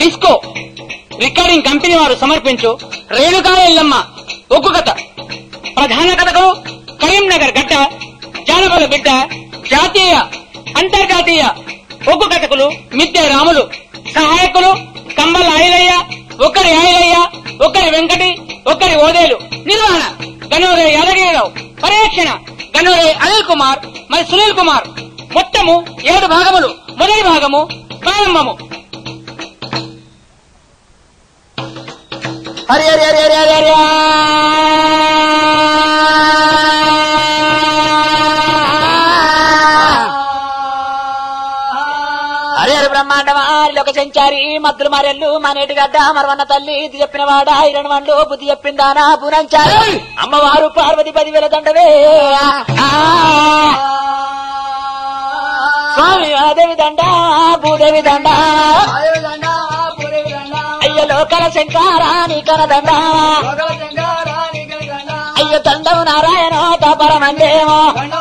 Disco recording company వారు సమర్పించు రేణుకా ఎల్లమ్మ ఒగ్గు కథ ప్రధాన కథకు కరీంనగర్ గడ్డ జానపద బిడ్డ జాతీయ అంతర్జాతీయ ఒగ్గు కథకులు మిద్దె రాములు సహాయకులు కంబల ఆయిలయ్య ఒకరి ఆయిలయ్య ఒకరి వెంకటి ఒకరి ఓదేలు నిర్వహణ గనూరే యాదగిరిరావు పర్యవేక్షణ గనూరే అనిల్ కుమార్ మరి సునీల్ కుమార్ మొత్తము ఏడు భాగములు మొదటి భాగము ప్రారంభము హరి హరి హరి హరి హరి హరి హరి హరి బ్రహ్మాండమారి లోక సంచారి మద్దులు మరెల్లు మానేటి గడ్డ మరవన్న తల్లి ఇది చెప్పిన వాడ ఇరణ వండు బుద్ధి చెప్పిందానా పునంచారు అమ్మవారు పార్వతి పదివేల దండవే ఆ. స్వామి ఆదేవి దండ భూదేవి దండ అయ్య లోకల శంకారా నీ కనదండ అయ్య దండవు నారాయణ పరమందేమో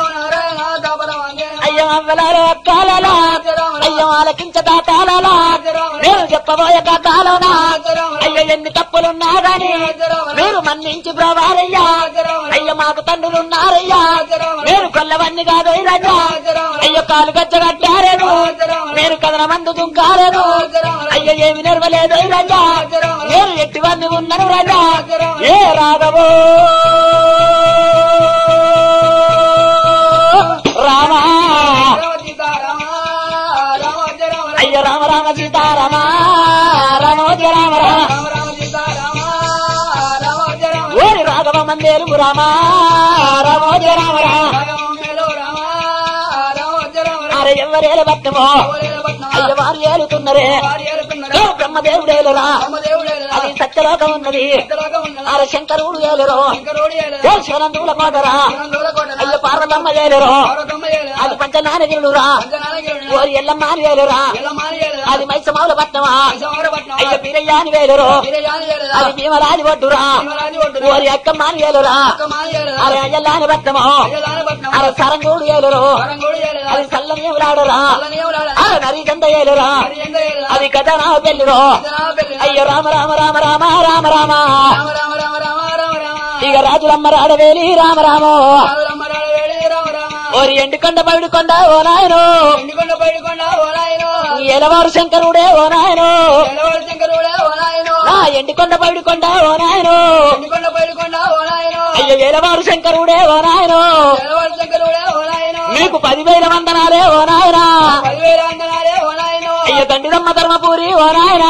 అయ్య అవ్వలారు అక్కాలలా అయ్య ఆలకించ దాతాలలా నేను చెప్పబోయే కథలోనా అయ్య ఎన్ని తప్పులున్నా గాని మీరు మన్నించి బ్రవారయ్యా అయ్య మాకు తండ్రులున్నారయ్యా మీరు కొల్లవన్నీ కాదు రజా అయ్య కాలు గచ్చగట్టారేను నేను కథన మందు దుంకారేను అయ్య ఏమి నెరవలేదు రజా నేను ఎట్టివన్నీ ఉన్నాను రజా ఏ రాఘవో రామా అయ్య రామ రామ సీతారామ రామోజ రామ రామ ఓరి రాఘవ మందేరు రామ రామోజ రామ రామ అరే ఎవరేలు భక్తమో అయ్య వారు ఏలుతున్నరే ఏ బ్రహ్మదేవుడేలురా అది సత్యలోకం ఉన్నది అరే శంకరుడు ఏలురు ఏ శివనందుల కోటరా అయ్య పార్వతమ్మ ఏలురు అది పంచనానగిరుడురా ఓరి ఎల్లమ్మ అని వేలురా అది మైసమావుల పట్నమా అయ్య బీరయ్య అని వేలురు అది భీమరాజి ఒడ్డురా ఓరి అక్కమ్మ అని వేలురా అరే అయ్యల్లాని పట్నమా అరే సరంగూడు ఏలురు అది సల్లని ఎవరాడురా అరే నరిగంద ఏలురా అది కథ నా పెళ్ళురో అయ్యో రామ రామ రామ రామ రామ రామ ఇక రాజులమ్మ రాడవేలి రామ రామో ఓరి ఎండుకొండ పవిడికొండ ఓ నాయను ఎలవారు శంకరుడే ఓ నాయను నా ఎండుకొండ పవిడికొండ ఓ నాయను అయ్యో ఎలవారు శంకరుడే ఓ నాయను మీకు పదివేల వందనాలే ఓ నాయనా అయ్యో దండిదమ్మ ధర్మపూరి ఓ నాయనా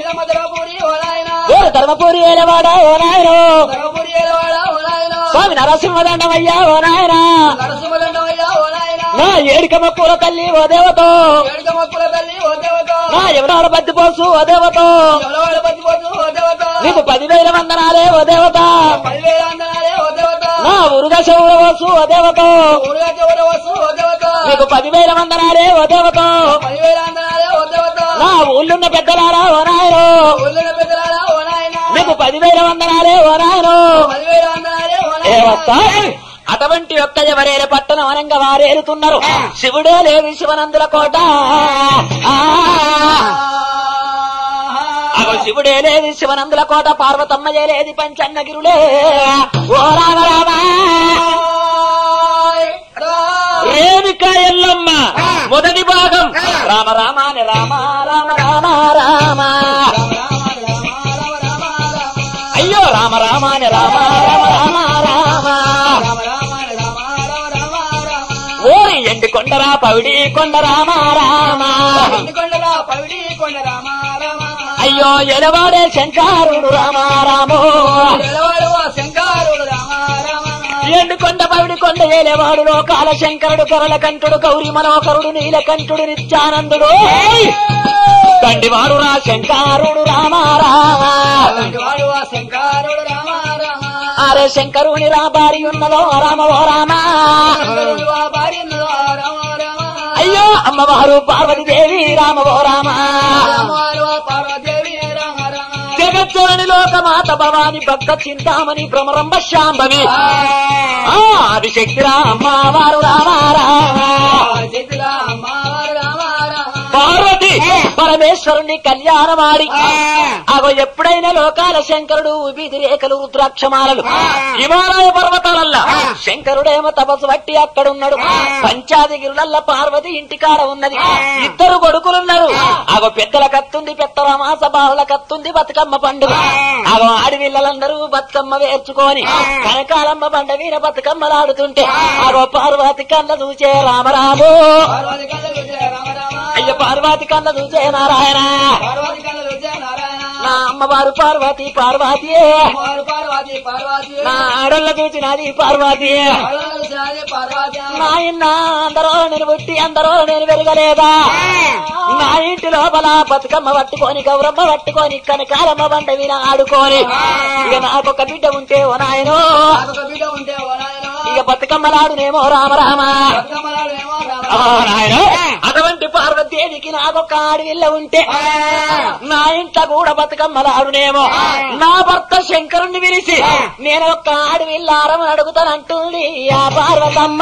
ఓ ధర్మపూరి ఏలవాడ ఓ నాయను స్వామి నరసింహదండమయ్యా ఓ నాయనా నా ఏడికమ్మ పూల తల్లి ఓ దేవతో నా ఎవరాడ బద్దిపోసు ఓ దేవతో నీకు పదివేల వందనాలే ఓ దేవత నా ఉరుగా శివసు ఓ దేవతో నీకు పదివేల వందనాలే ఓ దేవతో నా ఊళ్ళున్న పెద్దలారా ఓ నాయను నీకు పదివేల వందనాలే ఓ నాయను దేవత అటువంటి యొక్క ఎవరేల పట్టణం అనంగా వారేలుతున్నారు శివుడే లేదు శివనందుల కోట ఆ. అగో శివుడే లేదు శివనందుల కోట పార్వతమ్మ లేది పంచన్నగిరులే ఓ రామ రామ రేణుక ఎల్లమ్మ మొదటి భాగం రామ రామ అని రామ రామ రామ రామ అయ్యో రామ రామ అని రామ రామ రామ రామ ఓరి ఎండి కొండరా పవిడి కొండ రామ రామ అయ్యో ఎలవాడే శంకారుడు రామ రామో ఎండు కొండ పవిడి కొండ ఏలేవాడు లోకాల శంకరుడు కరల కంఠుడు గౌరి మనోహరుడు నీలకంఠుడు నిత్యానందుడు తండివాడు రా శంకారుడు రామ రామ శంకారుడు రామ రామ అరే శంకరుని రా భారీ ఉన్నదో రామ ఓ రామ భార్య రామ రామ అయ్యో అమ్మవారు పార్వతీదేవి రామ ఓ రామ పార్వదేవి రామ రామ జగచ్చరణి లోకమాత భవాని భక్త చింతామణి భ్రమరంబ శాంభవి ఆ, ఆదిశక్తి రా అమ్మవారు రామ రామ చేతుల అమ్మ రామ రామ పార్వతి పరమేశ్వరుని కళ్యాణమాడి అగో ఎప్పుడైనా లోకాల శంకరుడు వీధి రేఖలు రుద్రాక్షమాలలు హిమాలయ పర్వతాలల్లా శంకరుడేమో తపస్సు బట్టి అక్కడున్నాడు పంచాదిగిరులల్ల పార్వతి ఇంటికాడ ఉన్నది ఇద్దరు కొడుకులున్నారు అగో పెద్దల కత్తుంది పెద్దల మాస బావుల కత్తుంది బతుకమ్మ పండుగ అగో ఆడిపిల్లలందరూ బతుకమ్మ వేర్చుకొని కనకాలమ్మ బండ వీర బతుకమ్మలాడుతుంటే అగో పార్వతి కళ్ళ చూచే రామరాము పార్వతి కళ్ళ రుచి రామ రామ అయ్య పార్వతి కళ్ళ చూచే నారాయణ పార్వతి కళ్ళ రుచి నారాయణ నా అమ్మవారు పార్వతి పార్వతి అమ్మవారు పార్వతి పార్వతి నా ఆడోళ్ళ చూచినది పార్వతి అడవుల రుచి పార్వతి నాయన అందరూ నేను పుట్టి అందరూ నేను పెరగలేదా నా ఇంటి లోపల బతుకమ్మ పట్టుకొని గౌరమ్మ పట్టుకొని కనకాలమ్మ బండ మీద ఆడుకొని ఇక నాకొక బిడ్డ ఉంటే ఓ నాయనో నాకొక బిడ్డ ఉంటే ఓ నాయనా ఇక బతుకమ్మలాడునేమో రామ రామ బతుకమ్మలాడేమో రామ ఆ, నాయనో అటువంటి పార్వతీదేవికి నాకొక ఆడవిల్ల ఉంటే నా ఇంట్లో కూడా బతుకమ్మలాడునేమో నా భర్త శంకరుణ్ణి పిలిచి నేను ఒక్క ఆడవిల్ల ఆరమని అడుగుతానంటుంది ఆ పార్వతమ్మ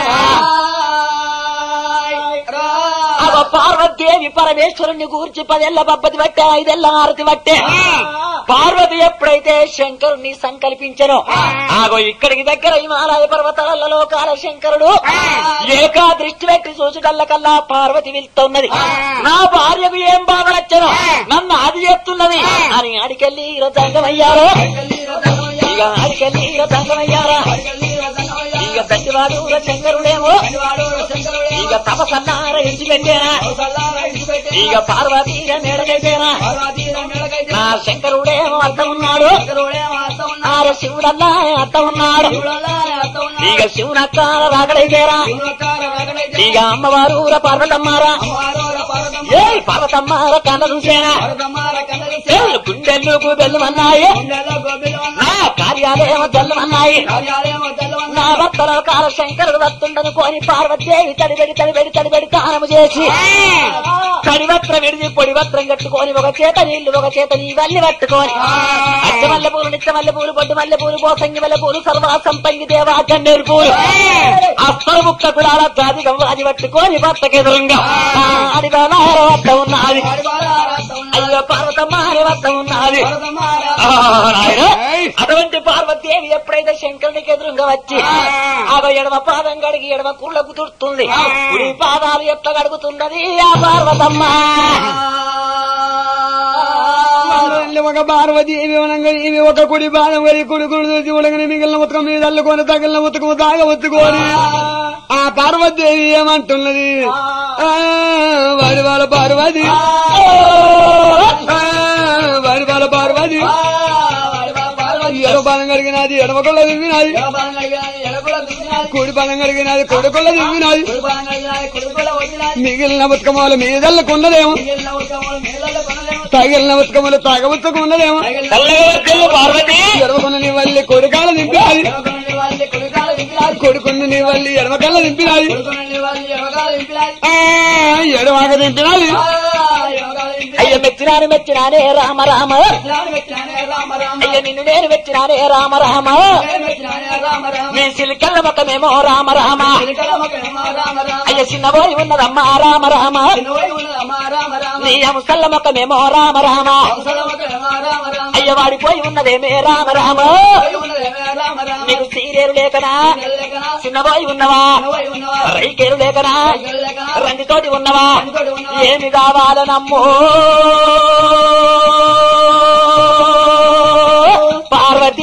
అగో పార్వతీదేవి పరమేశ్వరుణ్ణి గూర్చి పదేళ్ల పబ్బతి పట్టే ఐదేళ్ల హారతి పట్టే పార్వతి ఎప్పుడైతే శంకరుణ్ణి సంకల్పించనో ఆగో ఇక్కడికి దగ్గర హిమాలయ పర్వతాల లోకాల శంకరుడు ఏకా దృష్టి పెట్టి చూసుకల్లకల్లా పార్వతి వెళ్తున్నది నా భార్యకు ఏం బాధలచ్చనో నన్ను అది చేస్తున్నది అని అడికెళ్ళి రతంగమయ్యారో ఇక అడికెళ్ళి రతంగమయ్యారా ఇక గట్టివాడు శంకరుడేమో ఇక తపసన్నార ఇంటి పెట్టేనా ఇక పార్వతి మేడకైతేనా నా శంకరుడేమో అర్థం ఉన్నాడు ఆర శివుడల్లా అర్థం ఉన్నాడు ఇక శివునక్కార రాగడైతేరా ఇక అమ్మవారు ఊర పార్వతమ్మారా ఏ పార్వతమ్మార కన్న చూసేనా ఏ గుండెల్లుకు బెల్లమన్నాయి నా కార్యాలయం జల్లమన్నాయి నా భర్తలో కాల శంకరుడు వస్తుండను కోని పార్వతీదేవి తడిబెడి తడిబెడి తడిబెడి దానము చేసి తడివత్రం విడిచి పొడి వస్త్రం కట్టుకొని ఒక చేత నీళ్లు ఒక చేత నీవల్లి పట్టుకొని అచ్చ మల్లె పూలు నిత్య మల్లె పూలు బొడ్డు మల్లె పూలు పోసంగి మల్లె పూలు సర్వాసం పంగి దేవా గన్నేరు పూలు అస్తరు ముక్క కులాల జాతి గవ్వాది పట్టుకొని భర్తకెదురుగా అడిగాల వద్ద ఉన్నది అయ్యో పార్వతమ్మ అనే వద్ద ఉన్నది ఆ, నాయనా, అటువంటి పార్వతీదేవి ఎప్పుడైతే శంకరునికి ఎదురుగా వచ్చి ఆగో ఎడమ పాదం కడిగి ఎడమ కుళ్ళకు తుడుతుంది కుడి పాదాలు ఎట్లా కడుగుతున్నది ఆ పార్వతమ్మ అందువల్ల ఒక పార్వతి ఏమి వనంగా ఏమి ఒక కుడి బాణం గడి కుడి కుడి చూసి ఉడగని మిగిలిన ఉతకం మీద అల్లుకొని తగిలిన ఉతకము తాగ ఉత్తుకొని ఆ పార్వతీదేవి ఏమంటున్నది ఆ, వారి వాళ్ళ పార్వతి ఆ, వారి వాళ్ళ పార్వతి ఎడమ పాదం కడిగినది ఎడమ కొల్ల దివ్వినది కుడి పాదం కడిగినది కుడి కొల్ల దివ్వినది మిగిలిన ఉతకముల మీదల్లుకున్నదేమో తగిలిన ఉతకములు తాగవుతుకున్నదేమో తెల్లగొద్దు పార్వతి ఎడమకొన్న నీ వల్లి కొడుకాల దింపినాది కొడుకున్న నీ వల్లి ఎడమకల్ల దింపినాది ఆ, ఎడమక దింపినాది అయ్య మెచ్చినాను మెచ్చినానే రామ రామ అయ్య నిన్ను నేను మెచ్చినానే రామ రామ నీ సిలికల్ల ముఖమేమో రామ రామ అయ్య చిన్నబోయి ఉన్నదమ్మా రామ రామ నీ అంశల్ల ముఖమేమో రామ రామ అయ్య వాడిపోయి ఉన్నదేమే రామ రామ నీకు సీరేరు లేకనా చిన్నబోయి ఉన్నవా రైకేరు లేకనా రందితోటి ఉన్నవా ఏమి కావాలనమ్మో పార్వతీ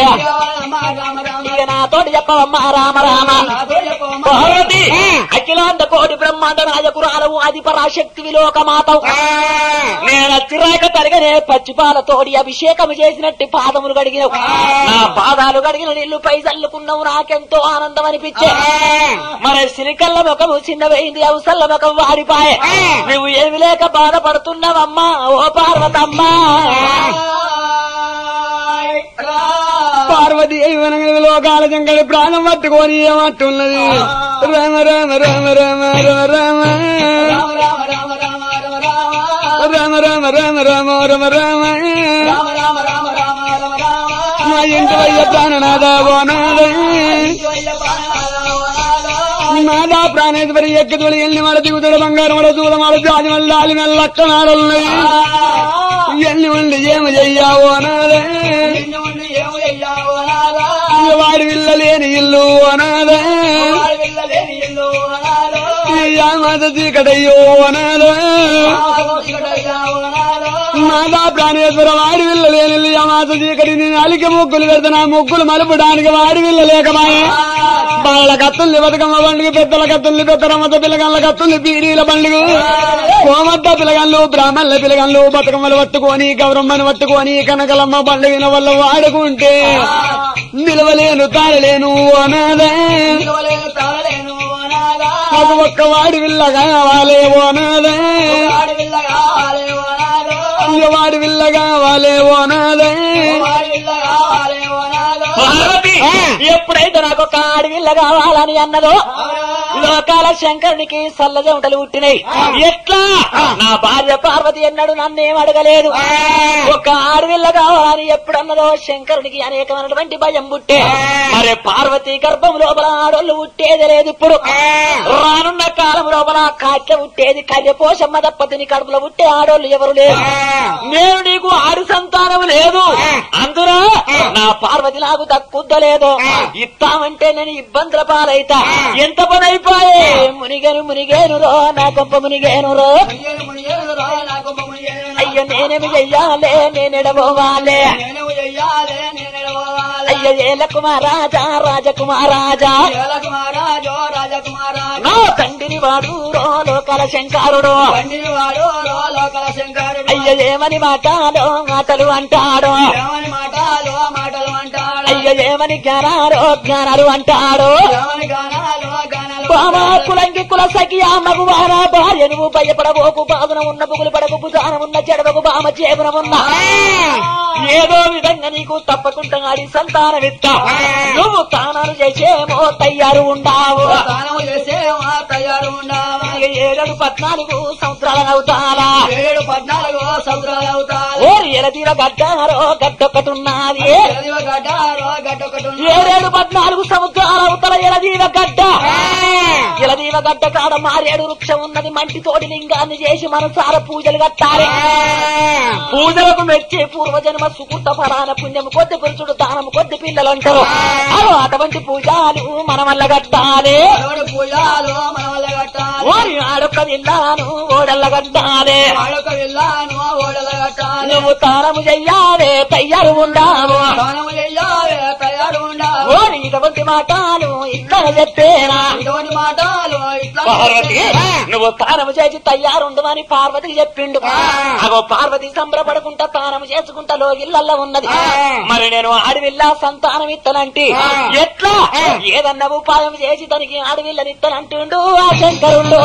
ఇక నాతోటి చెప్పవమ్మా రామ రామ పార్వతి అఖిలాండ కోటి బ్రహ్మాండ నాయకురాలవు అది పరాశక్తి విలోక మాతవు నేను అచ్చిరాక తరగనే పచ్చిపాలతోడి అభిషేకం చేసినట్టు పాదములు కడిగినవు నా పాదాలు కడిగిన నీళ్లు పై చల్లుకున్నావు నాకెంతో ఆనందం అనిపించే మరి సిలికల్ల ముఖము చిన్నవైంది అవసల్ల ముఖం వాడిపాయే నువ్వు ఏమి లేక బాధపడుతున్నావమ్మా ఓ పార్వతమ్మా పార్వతి వనంగా లోకాల జంగడి ప్రాణం పట్టుకొని ఏమంటున్నది రామ రామ రామ రామ రామ రామ రామ రామ రామ రామ రామ రామ మా ఇంటి వయ్య ప్రాణనాథ బోనాద మాదా ప్రాణేశ్వరి ఎక్కదోడు ఎన్ని వాడ దిగుతాడు బంగారం వాడ దూరం వాడ జాతి వల్ల ఆలి మెల్ల అక్కనాడున్నాయి ఎన్ని ఉండి ఏమి చెయ్యావో నాదే నిన్ను ఉండి ఏమి చెయ్యావో నాదా? వాడి విల్లలేని ఇల్లు అనాదే వాడి వెళ్ళలేని ఇల్లు అనాలో. మాత చీకటయ్యో అనాదే ఆశీర్వదించడయ్యావో నాదో. మాదా ప్రాణేశ్వర వాడి విల్లలేని ఇల్లు మాత చీకటి నేను అలికి ముగ్గులు పెడుతున్నా ముగ్గులు మలుపడానికి వాడి విల్లలేకమాయే బాల కత్తుల్ని బతుకమ్మ పండుగ పెద్దల కత్తుల్ని పెద్దరమ్మత పిల్లగాళ్ళ కత్తుల్ని పీడీల పండుగ కోమద్ద పిల్లగాళ్ళు బ్రాహ్మణుల పిల్లగాళ్ళు బతుకమ్మలు పట్టుకొని గౌరమ్మను పట్టుకొని కనకలమ్మ పండుగల వల్ల వాడుకుంటే నిలవలేను తాళలేను అనాదే నిలవలేను తాళలేను అనాదా. అది ఒక్క వాడి విల్ల కావాలే ఓనాదే వాడి విల్ల కావాలి అనాలో. వాడి విల్ల కావాలే ఓనాదే వాడి విల్ల కావాలి అనాలో. పార్వతి ఎప్పుడైతే నాకు ఒక ఆడవిల్ల కావాలని అన్నదో లోకాల శంకరునికి సల్ల చెమటలు పుట్టినాయి ఎట్లా నా భార్య పార్వతి ఎన్నడు నన్నేం అడగలేదు ఒక ఆడవిల్ల కావాలని ఎప్పుడన్నదో శంకరునికి అనేకమైనటువంటి భయం పుట్టే మరి పార్వతి గర్భం లోపల ఆడోళ్ళు పుట్టేది లేదు ఇప్పుడు రానున్న కాలం లోపల కాట్ల పుట్టేది కళ్యపోషమ్మ దప్పతిని కడుపులో పుట్టే ఆడోళ్ళు ఎవరు లేరు నేను నీకు ఆడు సంతానం లేదు అందులో నా పార్వతి నాకు దక్కుద్దలేదు ఇస్తామంటే నేను ఇబ్బందుల పాలైతా ఎంత పని అయిపోయే మునిగేను మునిగేను రో నా గొప్ప మునిగేను రో మునిగేను మునిగేను రా నా గొప్ప మునిగేను నా అయ్యో నేనేమి చెయ్యాలే నేనెడబోవాలే నేను చెయ్యాలే నేను ఎడవాలి అయ్యో ఏల కుమారాజా రాజకుమారాజా కుమారాజో రాజకుమారాజు నా తండ్రిని వాడు రో లోకాల శంకరుడు పండిని వాడు రో లోకల శంకరుడు అయ్యో ఏమని మాటాడో మాటలు అంటాడో ఏమని మాటలు మాటలు అంటాడు అయ్యో ఏమని జ్ఞానారో జ్ఞానాలు అంటాడో ఏమని గానాలు గానాలు బామా కులంకి కుల సఖి అమ్మకు వారా భార్య నువ్వు భయపడబోకు బాధన ఉన్న బుగులు పడకు భుజానం ఉన్న చెడవకు బామ చేపన ఉన్న ఏదో విధంగా నీకు తప్పకుండా ఆడి సంతానం ఇస్తా నువ్వు తానాలు చేసేమో తయారు ఉండావు స్నానం చేసే మా తయారు ఉండాలి ఇక ఏడు పద్నాలుగు సంవత్సరాల అవుతాలా ఏడు పద్నాలుగు సంవత్సరాలు అవుతాయి ఓరి ఎలదీర గడ్డారో గడ్డొక్కటున్నది గడ్డారో గడ్డొకటి ఏడేడు పద్నాలుగు సంవత్సరాల అవతల ఎలదీవ గడ్డ ఎలదీవ గడ్డ కాడ మారేడు వృక్షం ఉన్నది మంటి తోటి లింగాన్ని చేసి మనసార పూజలు కట్టాలి పూజలకు మెచ్చే పూర్వజన్మ సుకృత ఫలాన పుణ్యము కొద్ది పురుషుడు దానము కొద్ది పిల్లలు అంటారు అదో అటువంటి పూజలు మన వల్ల కట్టాలి మనవడు పూజలు మన వల్ల కట్టాలి ఓరి ఆడొక్క విల్లాను ఓడల్ల కట్టాలి వాడొక వెళ్ళాను ఓడల కట్టాలి నువ్వు తానము చెయ్యాలే తయ్యారు ఉండావు స్నానం చెయ్యాలి తయారు ఉండాలి ఓరి ఇటువంటి మాటలు ఇట్లా చెప్పేనా ఇటువంటి మాటలు ఇట్లా పార్వతి నువ్వు తానము చేసి తయారుండమని పార్వతికి చెప్పిండు అగో పార్వతి సంబరపడుకుంటా తానము చేసుకుంటా లోగిళ్ళల్లో ఉన్నది మరి నేను ఆడవిల్లా సంతానం ఇత్తనంటే ఎట్లా ఏదన్నా ఉపాయం చేసి తనకి ఆడవిల్లని ఇత్తనంటుండు ఆ శంకరుడు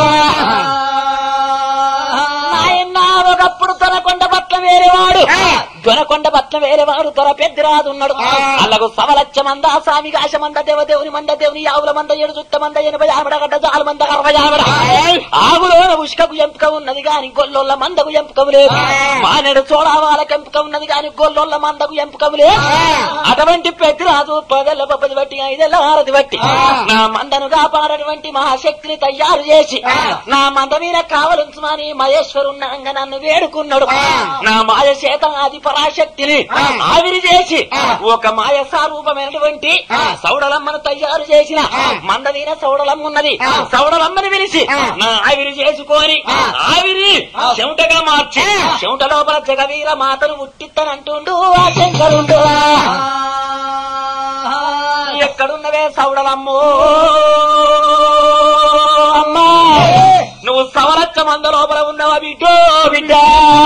నాయన ఒకప్పుడు తొనకొండ పట్ల వేరేవాడు దొనకొండ పట్ల వేరేవాడు దొర పెద్దిరాదు ఉన్నాడు అల్లగు సవలచ్చ మంద సామి కాశ మంద దేవదేవుని మంద దేవుని ఆవుల మంద ఏడు చుట్ట మంద ఎనభై ఆవిడ గడ్డ జాల మంద అరవై ఆవిడ ఆవులోన ఉష్కకు ఎంపిక ఉన్నది గాని గొల్లోళ్ళ మందకు ఎంపిక లేదు మానేడు చోడావాలకు ఎంపిక ఉన్నది గాని గొల్లోళ్ళ మందకు ఎంపిక లేదు అటువంటి పెద్దిరాజు పదెల్ల పప్పది బట్టి ఐదెల్ల హారతి బట్టి నా మందను కాపాడటువంటి మహాశక్తిని తయారు చేసి నా మంద మీద కావలించమని మహేశ్వరున్నాంగ నన్ను వేడుకున్నాడు నా మాయ చేత ఆది పరాశక్తిని ఆవిరి చేసి ఒక మాయ సారూపమైనటువంటి సౌడలమ్మను తయారు చేసిన మంద మీద సౌడలమ్మ ఉన్నది సౌడలమ్మని పిలిచి నా ఆవిరి చేసుకొని ఆవిరి చెమటగా మార్చి చెమట లోపల జగవీర మాతను ముట్టిత్తనంటుండు ఆ శంకరుండు ఎక్కడున్నవే సౌడలమ్మో అమ్మా నువ్వు సవలచ్చ మంద లోపల ఉన్నావా బిడ్డో బిడ్డ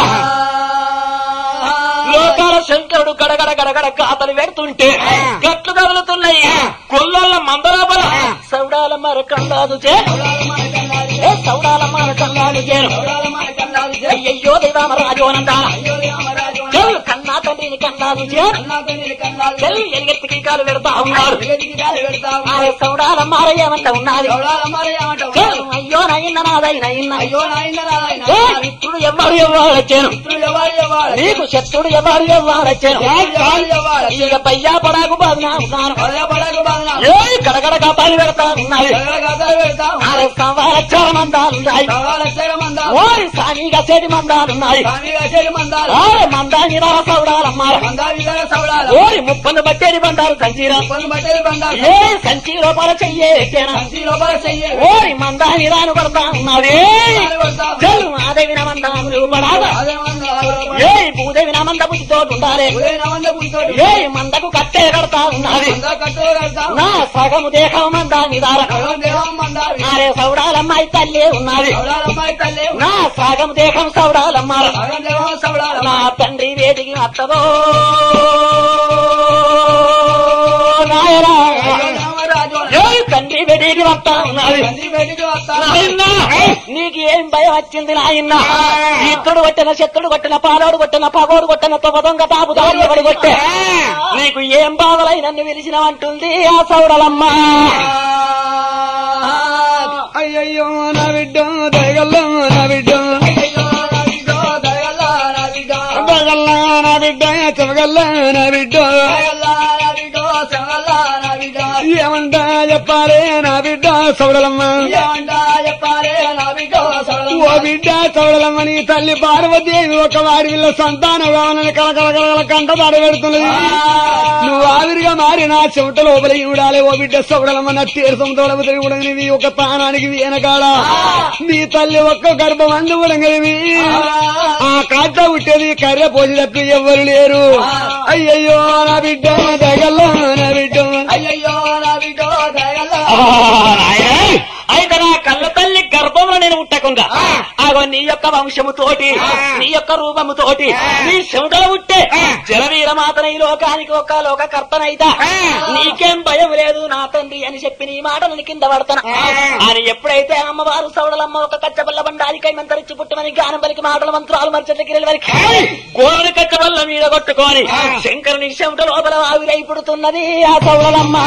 లోకాల శంకరుడు గడగడ గడగడ కాతలు పెడుతుంటే గట్లు కదులుతున్నాయి కొల్లల మంద లోపల సౌడాల మరకండాదు చే ఏ సౌడాల మరకండాదు చేరు అయ్యయ్యో దైవామరాజోనందా చెల్లు కన్నా తండ్రిని కన్నాదు చేరు చెల్లు ఎలుగెత్తికి కాలు పెడతా ఉన్నాడు ఆ సౌడాల మారయ్యమంట ఉన్నది చెల్లు అయ్యో నయ్యన్న నాదై నయ్యన్న అయ్యో నాయన ఏ మిత్రుడు ఎవరు ఎవరు వచ్చాను నీకు శత్రుడు ఎవరు ఎవరు వచ్చాను ఇక పయ్యా పడాకు బాధనా ఉన్నాను ఏ కడ గడగడగ బలి పెడతా ఉన్నది ఆరు సంవత్సరం అందాలున్నాయి ఓరి సామిగా చెడి మందాలున్నాయి ఓరి మందాని సౌడాలమ్మారు ఓరి ముప్పను బట్టేది బండారు సంచీరం ఏ సంచి లోపల చెయ్యే ఓరి మందాని రాను పడతా ఉన్నది చెల్లు మాదేవి నమందాములు పడాదా ఏ భూదేవి నమంద బుద్ధితో ఉండాలి ఏ మందకు కట్టే కడతా ఉన్నది నా సగము దేహం మందాని దార నారే సౌడాలమ్మాయి తల్లి ఉన్నది నా సగం దేహం సౌడాలమ్మారు నా తండ్రి వేదికి అత్తదో నాయనా ఏ తండ్రి వేదికి వస్తా ఉన్నది నాయనా, నీకు ఏం భయం వచ్చింది నాయన్న ఇద్దడు కొట్టిన చెత్తుడు కొట్టిన పాలోడు కొట్టిన పగోడు కొట్టిన తొగ దొంగ తాపు ఎవడు కొట్టే నీకు ఏం బాధలై నన్ను పిలిచినవంటుంది ఆ సౌడలమ్మ అయ్యయ్యో నా బిడ్డ దయగల్లో నా బిడ్డ దయగల్లా నా బిడ్డ చెమగల్లా నా బిడ్డ ఏమంటా చెప్పారే నా బిడ్డ సౌడలమ్మ ఓ బిడ్డ చౌడలమ్మ నీ తల్లి పార్వతీదేవి ఒక వాడి వీళ్ళ సంతానం కావాలని కలకల కలకల కంట దాడి పెడుతున్నది నువ్వు ఆవిరిగా మారి నా చెమట లోపల చూడాలి ఓ బిడ్డ చౌడలమ్మ నా తీర్థం తోడబుతరి ఉడగనివి ఒక తానానికి వెనకాడ నీ తల్లి ఒక్క గర్భం అందు ఉడగనివి ఆ కాట ఉట్టేది కర్రె పోసి తప్పి ఎవ్వరు లేరు అయ్యయ్యో నా బిడ్డ దగల్లో నా బిడ్డ అయ్యయ్యో నా బిడ్డో దయగల్లా అయితే నా కళ్ళ తల్లి గర్భంలో నేను ఉట్టకుండా ఆగో నీ యొక్క వంశము తోటి నీ యొక్క రూపము తోటి నీ చెమటలు ఉట్టే జలవీర మాతన ఈ లోకానికి ఒక లోక కర్తనైతా నీకేం భయం లేదు నా తండ్రి అని చెప్పి నీ మాటలను కింద పడతాను అని ఎప్పుడైతే అమ్మవారు సౌడలమ్మ ఒక కచ్చబల్ల బండారికై మంతరించి పుట్టమని గానం పలికి మాటల మంత్రాలు మర్చెట్లకి వరకు కోరని కచ్చబల్ల మీద కొట్టుకొని శంకరుని చెమట లోపల ఆవిరై పుడుతున్నది ఆ సౌడలమ్మ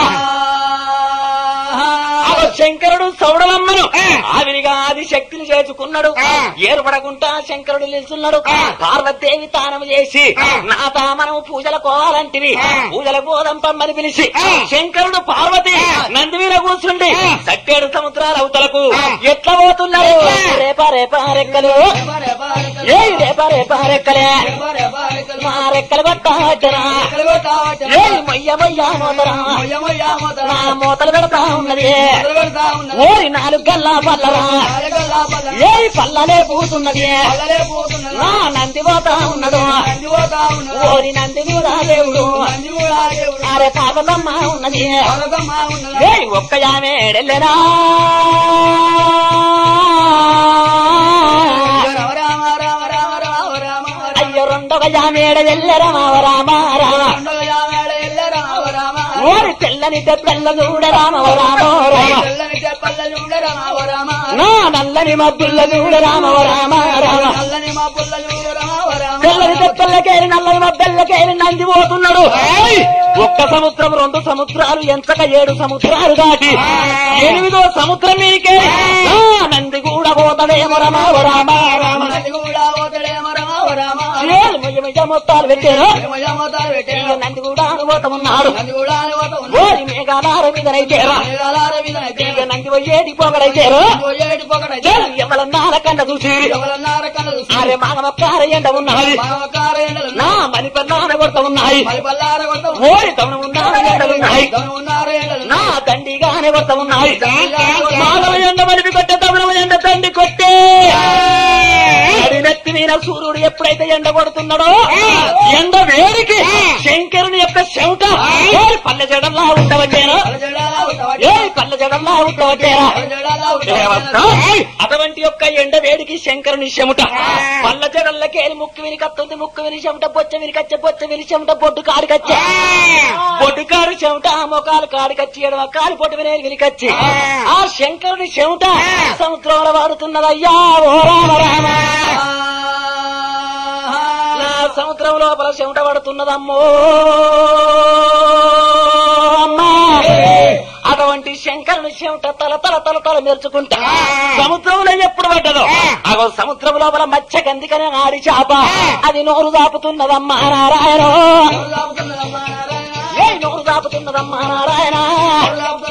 ఆ శంకరుడు సౌడలమ్మను ఆవిరిగా ఆది శక్తిని చేసుకున్నాడు ఏర్పడకుండా శంకరుడు నిలుచున్నాడు పార్వతీదేవి తానము చేసి నా తామనము పూజలు కోవాలంటివి పూజల గోదంపమ్మని పిలిచి శంకరుడు పార్వతి నంది మీద కూర్చుండి సట్టేడు సముద్రాల అవతలకు ఎట్లా పోతున్నారు రేపా రేపా రెక్కలు ఏ రేపా రేపా రెక్కలే మా రెక్కలు కొట్టా ఏ మొయ్య మొయ్య మోతరా నా మూతలు పెడతా ఉన్నది ఓరి నాలుగు గల్లా పల్లరా ఏ పల్లలే పూతున్నది నా నంది పోతా ఉన్నడు ఓరి నంది కూడా దేవుడు అరే పాపమ్మ ఉన్నది ఏ ఒక్క యామేడెళ్ళరా అయ్యో రెండవ యామేడ వెళ్ళరా రామ రామ ఓరి తెల్లని తెల్ల చూడ రామ రామ రామ నా నల్లని మబ్బుల్ల చూడ రామ రామ రామ తెల్లని తెప్పల్లకేరి నల్లని మబ్బెల్లకేరి నంది పోతున్నాడు ఒక్క సముద్రం రెండు సముద్రాలు ఎంచక ఏడు సముద్రాలు దాటి ఎనిమిదో సముద్రం మీకే నంది కూడా పోతడేమో రమ రామ రామ ఏలు మొయ్య మొయ్య మొత్తాలు పెట్టారు ఇక నంది కూడా అనుభూతమున్నాడు ఓరి మేఘాలార మీదనైతేరా ఇక నంది పోయేటి పొగడైతేరు ఎవరన్నార కన్న చూసి అరే మానవకార ఎండ ఉన్నది నా మని పన్నాన కొడత ఉన్నాయి ఓరి తమను ఉన్నాను ఎండలున్నాయి నా దండిగానే కొడత ఉన్నాయి మానవ ఎండ మలిపి కొట్టే తమను ఎండ తండ్రి కొట్టే నెత్తి మీద సూర్యుడు ఎప్పుడైతే ఎండ కొడుతున్నాడో ఎండ వేడికి శంకరుని యొక్క చెమట ఓరి పల్లె జడంలా ఉండవచ్చేనా ఏ పల్లె జడంలా ఉండవచ్చేనా దేవస్థ అటువంటి యొక్క ఎండ వేడికి శంకరుని చెమట పల్ల జడల్లకే ముక్కు విని కత్తుంది ముక్కు విని చెమట బొచ్చ విని కచ్చ బొచ్చ విని చెమట బొడ్డు కాడికచ్చ బొడ్డు కాడు చెమట మొకాలు కాడికచ్చి ఎడమ కాలు పొట్టు వినే వినికచ్చి ఆ శంకరుని చెమట సముద్రంలో వాడుతున్నదయ్యా ఓ రామ రామ నా సముద్రం లోపల చెమట పడుతున్నదమ్మో అమ్మా అటువంటి శంకరుని చెమట తల తల తల తల మెరుచుకుంటా సముద్రంలో ఎప్పుడు పడ్డదో అగో సముద్రం లోపల మత్స్య గందికనే ఆడి చేప అది నోరు దాపుతున్నదమ్మా నారాయణ ఏ నోరు దాపుతున్నదమ్మా నారాయణ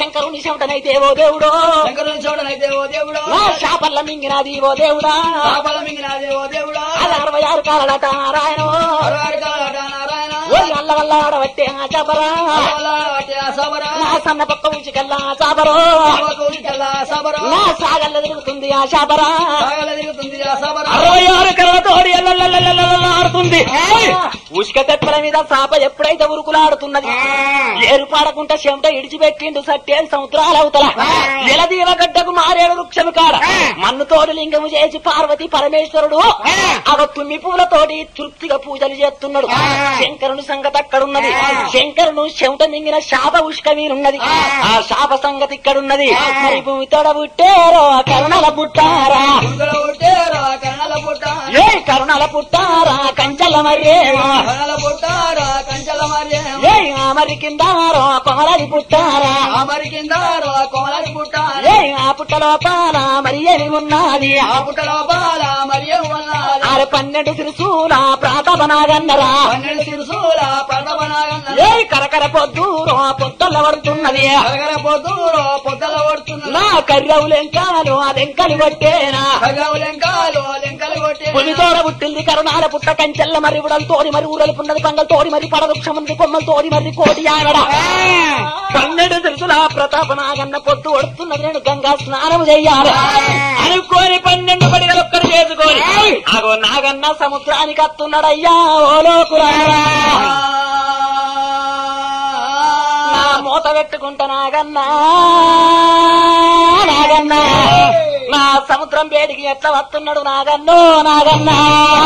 శంకరుని చెమటనైతే ఓ దేవుడో శంకరుని చూడనైతే ఓ దేవుడా నా శాపల్ల మింగినది ఓ దేవుడా పాపల మింగినాదే ఓ దేవుడా అది అరవై ఆరు కాలడట నారాయణ అరవారి కాలాట నారాయణ ఓ అల్ల వల్ల ఆడబట్టే ఆ చాపరా అలవాటే ఆ సబరా నా సన్న పక్క ఉంచుకెళ్ళా ఆ చాపరో కల్లా సబరా నా సాగల్ల తిరుగుతుంది ఆ చాపరా సాగల తిరుగుతుంది ఆ సబరా అరవై ఆరు కళ్ళతోడి ఆడుతుంది ఉష్క తెప్పల మీద చాప ఎప్పుడైతే ఉరుకులాడుతున్నది ఏరు పాడకుండా చెమట ఇడిచిపెట్టిండు సట్టేడు సముద్రాల అవతల ఎలదీవ గడ్డకు మారేడు వృక్షము కాడ మన్నుతోటి లింగము చేసి పార్వతి పరమేశ్వరుడు అవ తుమ్మి పూలతోటి తృప్తిగా పూజలు చేస్తున్నాడు శంకరుని సంగతి అక్కడున్నది శంకరుడు చెమట మింగిన శాప ఉష్క మీరున్నది ఆ శాప సంగతి ఇక్కడున్నది మరి భూమి తోడ పుట్టారో కరుణల పుట్టారా గుండెల పుట్టారా కన్నల పుట్ట ఏ కరుణల పుట్టారా కంచల మర్యేమో కన్నల పుట్టారా కంచెల మరి ఏ ఆమరి కిందారో కొమరది పుట్టారా అమరి కింద కోమలరి పుట్ట ఏ ఆ పుట్టలో పాల మరి ఏమి ఉన్నది ఆ పుట్టలో బాల మరియు ఉన్నది ఆరు పన్నెండు సిరుసూల ప్రాతపనాగన్నరా పన్నెండు సిరుసూల పడబనాగన్న ఏ కరకర పొద్దురో పొత్తల పడుతున్నది కరగర పొద్దులో పొద్దల పడుతున్నది నా కర్రవు లెంకాలు ఆ లెంకలు కొట్టేనా కగవు లెంకాలు లెంకలు కొట్టి పులితోడ పుట్టింది కరుణాల పుట్ట కంచెల్ల మరి ఉడలు తోడి మరి ఊరలు పున్నది పంగలు తోడి మరి పడవృక్షముంది కొమ్మలు తోడి మరి కోటి ఆవిడ పన్నెండు తెలుసులా ప్రతాప నాగన్న పొద్దు ఒడుతున్నది నేను గంగా స్నానం చెయ్యాలి అనుకోని పన్నెండు పడిగలు ఒక్కరు చేసుకొని అగో నాగన్న సముద్రానికి అత్తున్నాడయ్యా ఓ లోకులారా నా మూత పెట్టుకుంటా నాగన్నా నాగన్నా నా సముద్రం వేడికి ఎట్లా వస్తున్నాడు నాగన్నో నాగన్నా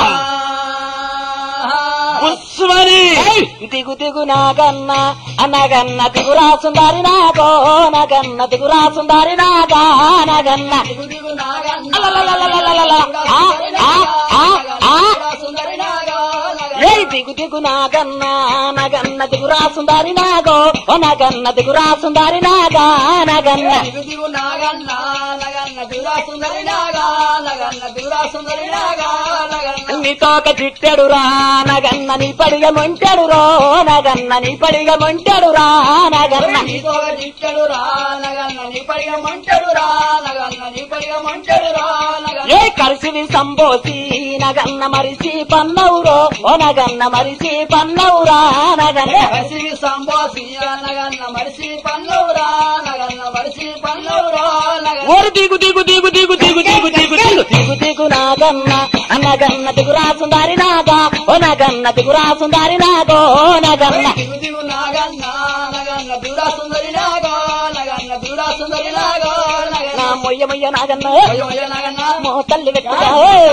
ఉస్మని దిగు దిగు నాగన్న అనగన్న దిగురా సుందారి నాగో నగన్న దిగురా సుందారి నాగా నగన్న దిగు నాగన్న అలలలలలలలల. ఆ, ఆ, ఆ, ఆ. సుందరి నాగా ఏ దిగు దిగు నాగన్న నగన్న దిగురా సుందారి నాగో ఓ నగన్న దిగురా సుందారి నాగా నగన్న దిగు దిగు నాగన్న నగన్న దిగురా సుందరి నాగా నగన్న దిగురా సుందరి నాగా నగన్న నీతోక చిట్టెడురా నగన్న నీ పడిగ మొంటెడురో నగన్న నీ పడిగ మొంటెడురా నగన్న నీతో దిట్టడు రా నగన్న నీ పడిగ మంటడు రా నగన్న నీ పడిగ మంటడు రా నగన్న ఏ కలిసిని సంబోసి నగన్న మరిసి పన్నవురో ఓ నగన్న మరిసి పన్నవురా నగన్న కసివి సంబోసి నగన్న మరిసి పల్లవురా నగన్న మరిసి పల్లవురా నగన్న ఓరు దిగు దిగు దిగు దిగు దిగు దిగు దిగు దిగు దిగు దిగు నాగన్న అనగన్న దిగురా సుందారి నాగా ఓ నగన్న దిగురా సుందారి నాగో ఓ నగన్న దిగు దిగు నాగన్న నగన్న దూరా సుందరి నాగా నగన్న దూరా సుందరి నాగా నా నగన్న మొయ్య మొయ్య నాగన్న అయ్యో అయ్యో నగన్న మో తల్లి వెట్టుగా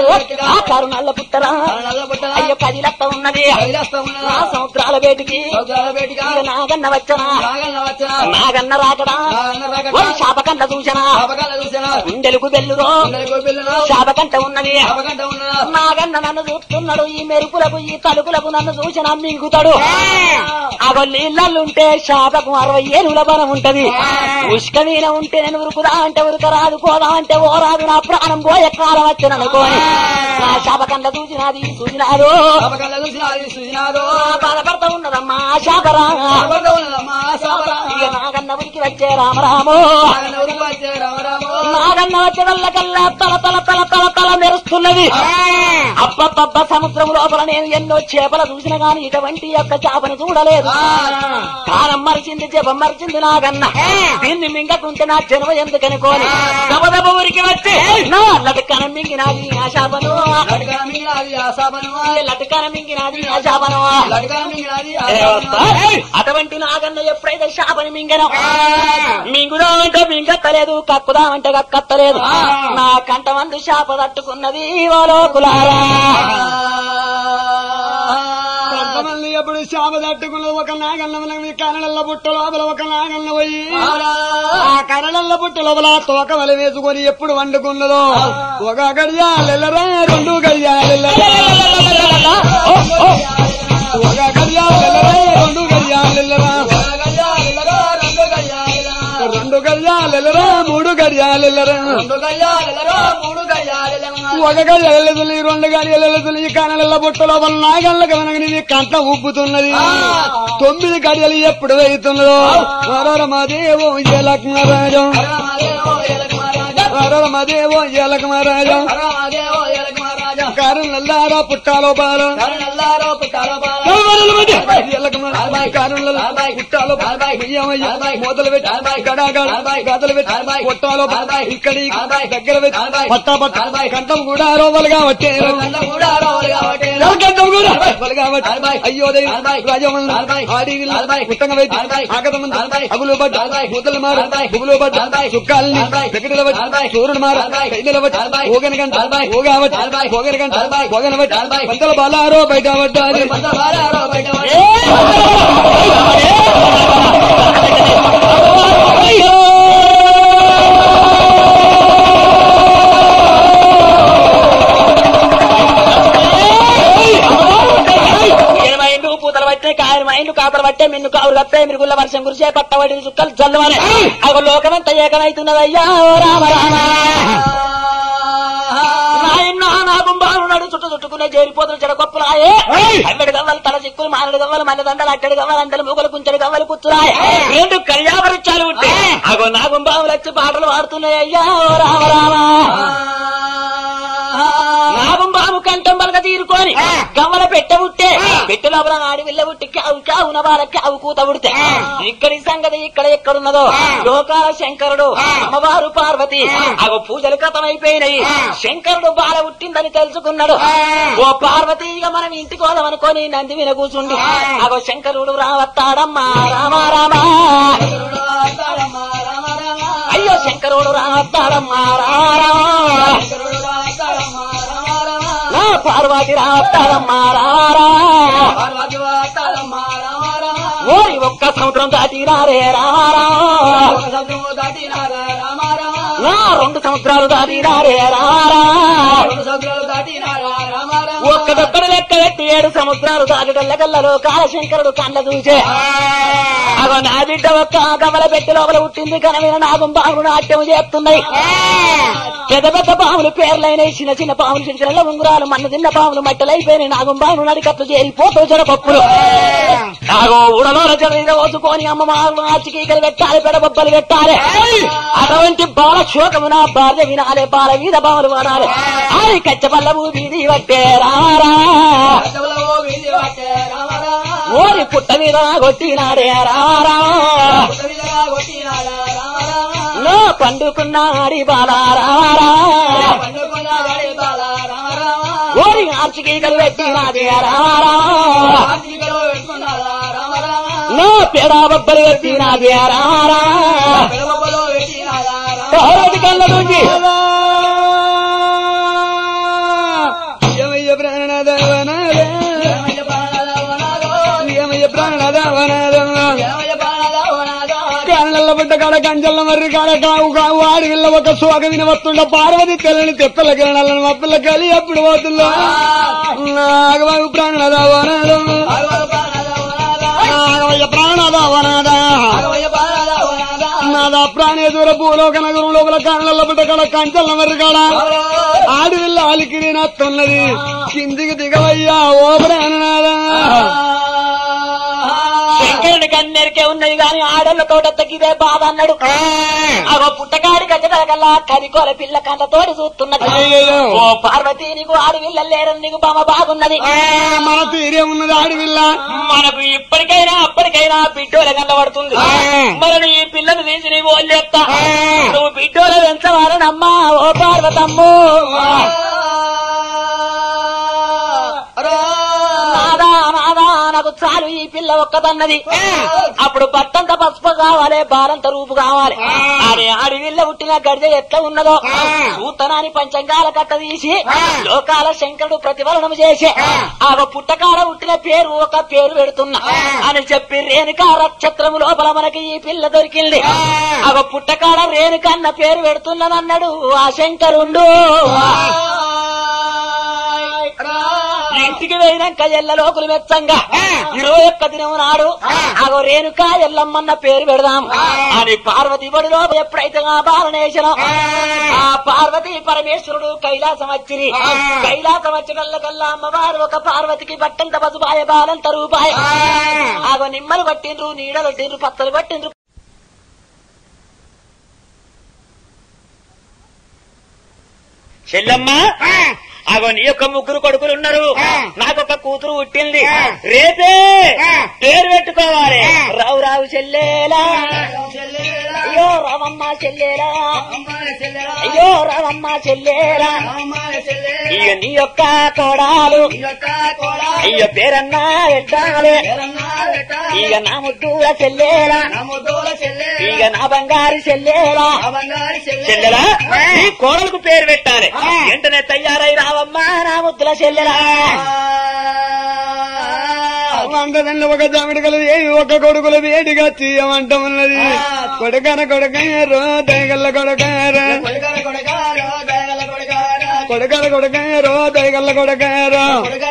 ఆ కరుణల్ల పుట్టరా నల్ల పుట్టరా అయ్యో పది లెక్క ఉన్నది కైలాసం నా ఉన్నదా సముద్రాల బేటికి సౌదాల బేటిగా ఇక నాగన్న వచ్చనా నాగన్న వచ్చిన నాగన్న రాకడా నాగన్న ఓ రాకట శాపకంట చూసనా పాపకాల చూసినా గుండెలకు బెల్లురో పిల్లల గోపిల్లలో శాపకంట ఉన్నది పాపకంట ఉన్నదా నాగన్న నన్ను చూస్తున్నాడు ఈ మెరుపులకు ఈ తలుపులకు నన్ను చూసిన మింగుతాడు అగో నీళ్ళల్లుంటే శాపకు అరవై ఏనుగుల బలం ఉంటది ఉష్క మీద ఉంటే నేను ఉరుకుదా అంటే ఉరకరాదు పోదా అంటే ఓరాదు నా ప్రాణం పోయే కాలం వచ్చాను అనుకోని నా శాపకండ చూసినది చూసినాడు పాపకాల చూసినా అది చూసినాదో బాధపడతా ఉన్నదమ్మా ఆ శాపరా పాపకంట ఉన్నదమ్మా సాబరా ఇక నాగన్న ఉరికి వచ్చే రామరాము నాగన్న ఉరికి వచ్చే రామరామో నాగన్న వచ్చే వల్ల కల్లా తల తల తల తల తల మెరుస్తున్నది అబ్బబ్బబ్బ సముద్రం లోపల నేను ఎన్నో చేపలు చూసిన గాని ఇటువంటి యొక్క చేపను చూడలేదు కాలం మరిచింది జపం మరిచింది నాగన్న దీన్ని మింగకుంటే నా జన్మ ఎందుకనుకోని దబదబ ఊరికి వచ్చి నా లటకన మింగినాది ఆ శాపను లటకన మింగినది ఆ సాబను లటకన మింగినాది ఆ శాపను లటకన మింగినది ఆ ఏ వస్తా? సాబను అటువంటి నాగన్న ఎప్పుడైతే శాపని మింగను మింగుదామంటే మింగత్తలేదు కక్కుదామంటే కక్కత్తలేదు నా కంట మందు శాప తట్టుకున్నది ఓ లోకులారా కొంతమంది ఎప్పుడు శాప తట్టుకున్న ఒక నాగన్న మనకి కనడల్ల బుట్ట లోపల ఒక నాగన్న పోయి ఆ కనడల్ల బుట్ట లోపల తోక వల వేసుకొని ఎప్పుడు వండుకున్నదో ఒక గడియాలెల్లరా రెండు గడియాలెల్లరా ఒక గడియాలెల్లరా రెండు గడియాలెల్లరా రెండు రెండు గడియాలెల్లరా మూడు గడియాలెల్లరా రెండు గయ్యాలెల్లరో మూడు గయ్యాలెల్లమ్మ. ఒక గడియాలెదులు రెండు గడియాలెదులు ఈ కానల బుట్టలో వల్ల నాగళ్ళ కనగని కంట ఉబ్బుతున్నది తొమ్మిది గడియలు ఎప్పుడు వెళ్తున్నదో వరరమదేవో జలక్మరాజం రామదేవో ఎలకమహారాజా. వరరమదేవో జలక్మరాజం రామదేవో ఎలకమహారాజా. కారులల్లారా పుట్టాలో బాలం కరుణల్లారో పుట్టాలో బాల. మొదలు పెట్టి గడాగడ గదలు పెట్టి కొట్టాలో ఇక్కడి దగ్గర పెట్టి పట్టా పట్ట కంఠం కూడా రోవలుగా వచ్చారు కళ్ళ కూడా రోలు కాబట్టి కంఠం కూడా రోవలుగా వచ్చి అయ్యో రాజమన్ ఆడి పుట్టంగా పెట్టి ఆగతమంది అగులు పడ్డ కూతలు మారు బుగులు పడ్డ చుక్కాలని పెకటిల వచ్చి సూర్యుడు మారు కైదల వచ్చి ఓగన గంట ఓగా వచ్చి ఓగన గంట ఓగన వచ్చి పంతల బాలారో బయట పడ్డాది కొంత బాలారో బయట పడి. మైండు పూతలు పట్టే కాయలు మైండు కాపలు పట్టే మిన్ను కావులు కట్టే మిరుగుల వర్షం కురిసే పట్టబడి చుక్కలు చల్లవనే అగ లోకమంతా ఏకమైతున్నదయ్యా ఓ రామ రామ నాయన నా గుంబాలున్నాడు చుట్టూ చుట్టుకునే చేరిపోతున్న చెడ గొప్పలాయే అల్లడి గవ్వలు తల చిక్కులు మానడి గవ్వలు మల్ల దండలు అట్టడి గవ్వలు అంటలు మూగలు కుంచెడు గవ్వలు కుచ్చులాయ రెండు కళ్యాపరిచాలు ఉంటే అగో నా గుంబాములు వచ్చి పాటలు పాడుతున్నాయి అయ్యా ఓ రామ రామ నాగం బాబు కంఠం బలక తీరుకొని గవ్వల పెట్ట ఉట్టే పెట్టె లోపల ఆడి వెళ్ళ ఉట్టి కావు కావున బాలకి అవు కూత ఉడితే ఇక్కడి సంగతి ఇక్కడ ఎక్కడున్నదో లోకాల శంకరుడు అమ్మవారు పార్వతి అగో పూజలు కథమైపోయినాయి శంకరుడు బాల ఉట్టిందని తెలుసుకున్నాడు ఓ పార్వతి ఇక మనం ఇంటికి పోదామనుకొని నంది విన కూర్చుండి అగో శంకరుడు రావత్తాడమ్మా రామ రామ తాళమ్మ రామ రామ. అయ్యో శంకరుడు రావత్తాడమ్మా రామ రామ తాళమ్మ రామ రామ. నా పార్వతి రావత్తాడమ్మా రామ రామ పార్వతి తాళమ్మ రామ రామ. ఓరి ఒక్క సముద్రం దాటినారే రామ రామ ఒక సముద్రము దాటినారా రామ రామ. నా రెండు సముద్రాలు దాటినారే రామ రామ రెండు సముద్రాలు దాటినారా రామ రామ. ఒక్క దొక్కడు లెక్క పెట్టి ఏడు సముద్రాలు దాటిటల్లకల్లలో కాలశంకరుడు కండ్ల చూసే అగో నా బిడ్డ ఒక్క గమల పెట్టి లోపల పుట్టింది కనమైన నాగం బాబు నాట్యం చేస్తున్నాయి పెద్ద పెద్ద పాములు పేర్లైన చిన్న చిన్న పాములు చిన్న చిన్న ఉంగురాలు మన్న తిన్న పాములు మట్టలైపోయినాయి నాగం బాబు నడికట్లు చేరిపోతూ చెడపప్పులు నాగో ఉడలో చెడ ఓచుకొని అమ్మ ఆచికీకలు పెట్టాలి పెడబొబ్బలు పెట్టాలి అటువంటి బాల శోకము నా భార్య వినాలే బాల వీధ బావలు వాడాలి అది కచ్చబల్ల వీధి పట్టే రారా పచ్చబులవో వీధి పట్టే రామ రామ. ఓరి పుట్ట మీద కొట్టినాడే రారా పుట్ట మీదగా కొట్టినాడా రామ రామ. నా పండుకున్నాడి బాల రారా పండుకున్న గాడి బాల రామ రామ. ఓరి ఆర్చికీకలు పెట్టినాదే రారా ఆర్తికలో పెట్టుకున్నాడా రామ రామ. నా పెడా బొబ్బలు పెట్టినాదే రారా పెడబొబ్బలో పెట్టినాడా రామ పౌరటి కళ్ళ నుంచి యమయ్య ప్రాణదవనాద రామయ్య బాలవనాదో. యమయ్య ప్రాణదవనాద రామయ్య బాలవనాదో. కాళ్ళ పడ్డ కాడ కంచెల్ల మర్రి కాడ కావు కావు ఆడి వెళ్ళ ఒక సోక వినవస్తుండ పార్వతి తెల్లని తెప్పల కిరణాలను మప్పల కలి ఎప్పుడు పోతుందో నాగబాబు ప్రాణదవనాదం భగవద్ బాలవనాదో. నాగవయ్య ప్రాణదవనాద రామయ్య బాలవనాదో. నాదా ప్రాణేశ్వర భూలోక నగరం లోపల కాళ్ళ పడ్డ కాడ కంచెల్ల మర్రి కాడ ఆడి వెళ్ళ అలికిడి నత్తున్నది కిందికి దిగవయ్యా ఓ ప్రాణనాదా శంకరుడి కన్నెరికే ఉన్నది గాని ఆడళ్ళ తోటత్తకి ఇదే బాధ అన్నాడు అగో పుట్టకాడి కచ్చగలగల్లా కరికోల పిల్ల కంటతోటి చూస్తున్నది అయ్యయ్యో. ఓ పార్వతి నీకు ఆడి లేరని నీకు బామ బాగున్నది ఆ, మన తీరే ఉన్నది ఆడివిల్ల మనకు ఇప్పటికైనా అప్పటికైనా బిడ్డోల కనబడుతుంది ఆ. మరి ఈ పిల్లని తీసి నీవు వదిలేస్తా ఆ. నువ్వు బిడ్డోల పెంచవారనమ్మా ఓ పార్వతమ్ము నాదా నాదా నాకు చాలు ఈ పిల్ల ఒక్కదన్నది అప్పుడు పట్టంత పసుపు కావాలి బాలంత రూపు కావాలి అని ఆడి విల్ల పుట్టిన గడిజ ఎట్లా ఉన్నదో సూతనాని పంచంగాల కట్ట తీసి లోకాల శంకరుడు ప్రతిఫలనం చేసి ఆ పుట్టకాడ పుట్టిన పేరు ఒక పేరు పెడుతున్నా అని చెప్పి రేణుకా నక్షత్రము లోపల మనకి ఈ పిల్ల దొరికింది ఆ పుట్టకాడ రేణుక అన్న పేరు పెడుతున్నానన్నాడు ఆ శంకరుండు ఇంటికి పోయినాక ఎల్ల లోకులు మెచ్చంగా ఇరవై ఒక్క దినం నాడు అగో రేణుక ఎల్లమ్మన్న పేరు పెడదాం అని పార్వతి బడిలో ఎప్పుడైతే ఆ బాలనేశనం ఆ పార్వతి పరమేశ్వరుడు కైలాసం వచ్చిరి కైలాసం వచ్చినల్లకల్లా అమ్మవారు ఒక పార్వతికి బట్టంత పసుపాయ బాలంత రూపాయ ఆగో నిమ్మలు పట్టిండ్రు నీడలు పట్టిండ్రు పత్తలు పట్టిండ్రు చెల్లమ్మ అగో నీ యొక్క ముగ్గురు కొడుకులు ఉన్నారు నాకొక కూతురు పుట్టింది రేపే పేరు పెట్టుకోవాలి రావు రావు చెల్లేలా అయ్యో రావమ్మ చెల్లేలా అయ్యో రావమ్మ చెల్లేలా ఇక నీ యొక్క కోడాలు అయ్యో పేరన్నా పెట్టాలి ఇక నా ముద్దుల చెల్లేలా ఇక నా బంగారు చెల్లేలా చెల్లెలా నీ కోడలకు పేరు పెట్టాలి వెంటనే తయారై రావమ్మా నా ముద్దుల చెల్లెలా వంటదండ్రులు ఒక జామిడి కలది ఏవి ఒక కొడుకుల వేడిగా తీయమంట ఉన్నది కొడకన కొడకారు దయగల్ల కొడకారు కొడకన కొడకారు దయగల్ల కొడకారు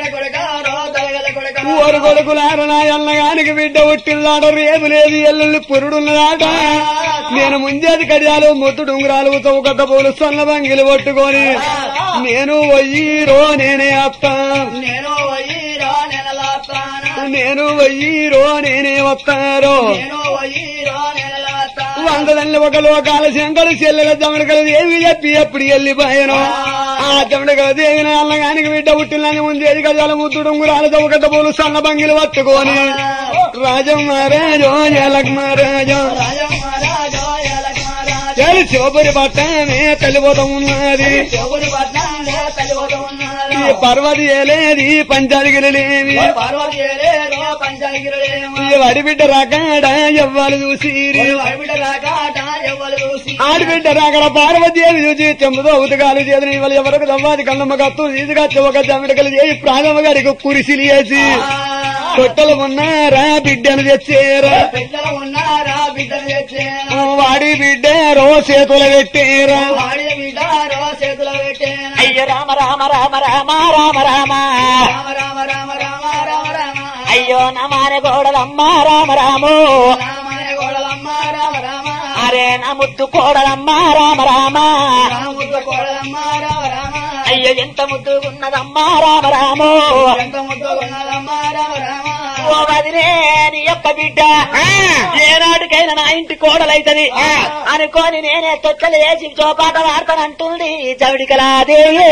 ఊరు కొడుకులారు నా ఎల్లగానికి బిడ్డ పుట్టినదాట రేపు లేదు ఎల్లుల్లి పురుడున్నదాట నేను ముంజేది కడియాలు ముద్దు డుంగురాలు చౌకత పూలు సన్న బంగిలు పట్టుకొని నేను వయ్యిరో నేనే అత్తా నేను వయ్యిరా నెలలాస్తానా నేను వయ్యిరో నేనే వస్తారో నేను వయ్యిరా నెలలాస్తానా వందదండ్ల ఒక లోకాల శంకర చెల్లెల దమడకల దేవి చెప్పి ఎప్పుడు వెళ్ళిపోయాను ఆ దమడకల దేవి అల్లగానికి బిడ్డ పుట్టినని ముందేది గజాల ముద్దుడు ఉంగురాల చౌకట పూలు సన్న బంగిలు పట్టుకొని రాజం మహారాజో జలక్ మహారాజో రాజమ్మ రాజో ఎలకమరాజు చెలి శివపురి పట్టమే తల్లిపోతం ఉన్నది చెవుడు పట్నంలో తల్లిపోతూ ఉన్నారు ఈ పర్వతి ఏలేది పంచాదిగిరి లేవి పార్వతి ఏరేరో పంచాగిరుడేమో ఈ వడి బిడ్డ రాకాడ ఎవ్వాలి చూసిరి వరబిడ్డ రాకాట ఎవరు చూసి ఆడబిడ్డ రాకడ పార్వతీదేవి చూసి చెంబుతో ఉతకాలు చేదని ఇవాళ ఎవరికి దవ్వాది కన్నమ్మ కత్తు తీసుకొచ్చి ఒక జమిడకలు చేసి ప్రాణమ్మ గారికి కురిసిలి వేసి కొట్టలు ఉన్నారా బిడ్డను తెచ్చేరా పెద్దలు ఉన్నారా బిడ్డలు తెచ్చేనా వాడి బిడ్డ రో చేతులు పెట్టేరా వాడి బిడ్డారో చేతులు పెట్టేనా అయ్యో రామ రామ రామ రామ రామ రామ రామ రామ రామ రామ రామ రామ అయ్యో నమాన గోడలమ్మ రామ రాము రామాయ గోడలమ్మ రామ రామ అరే నా ముద్దు కోడలమ్మ రామ రామ రాముద్ద కోడలమ్మ రామ రామ అయ్యో ఎంత ముద్దు ఉన్నదమ్మ రామ రాము ఎంత ముద్ద కొన్నాలమ్మ రామ రామ ఓ వదిలే నీ యొక్క బిడ్డ ఏనాటికైనా నా ఇంటి కోడలైతది అనుకోని నేనే తొచ్చలు వేసి చోపాట వాడతానంటుంది చవిడికలాదేవి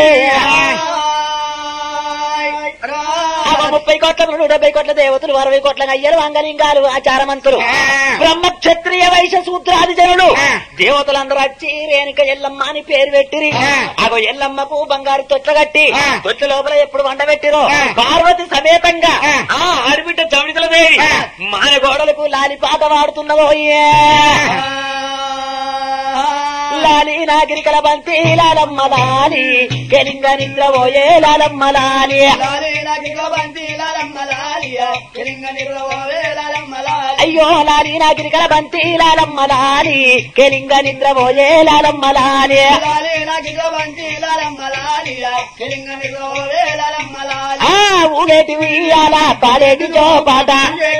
అవ ముప్పై కోట్ల నుండి డెబ్బై కోట్ల దేవతలు అరవై కోట్ల అయ్యరు అంగలింగాలు ఆచారమంతులు బ్రహ్మ క్షత్రియ వైశ్య సూత్రాది జనుడు దేవతలందరూ వచ్చి రేణుక ఎల్లమ్మ అని పేరు పెట్టిరి అగో ఎల్లమ్మకు బంగారు తొట్ల కట్టి తొట్ల లోపల ఎప్పుడు వండబెట్టిరో పార్వతి సమేతంగా ఆ ఆడబిడ్డ చవిడికల దేవి మాన గోడలకు లాలి పాట వాడుతున్నదో లాలి నాగిరికల బంతి లాలమ్మ లాలి కెలింగ నిద్ర పోయే లాలమ్మ లాలి అయ్యో లాలి నాగిరికల బంతి లాలమ్మ లాలి కెలింగ నిద్ర పోయే లాలమ్మ లాలి ఆ ఊగేటి ఉయ్యాల పాడేటి చోపాట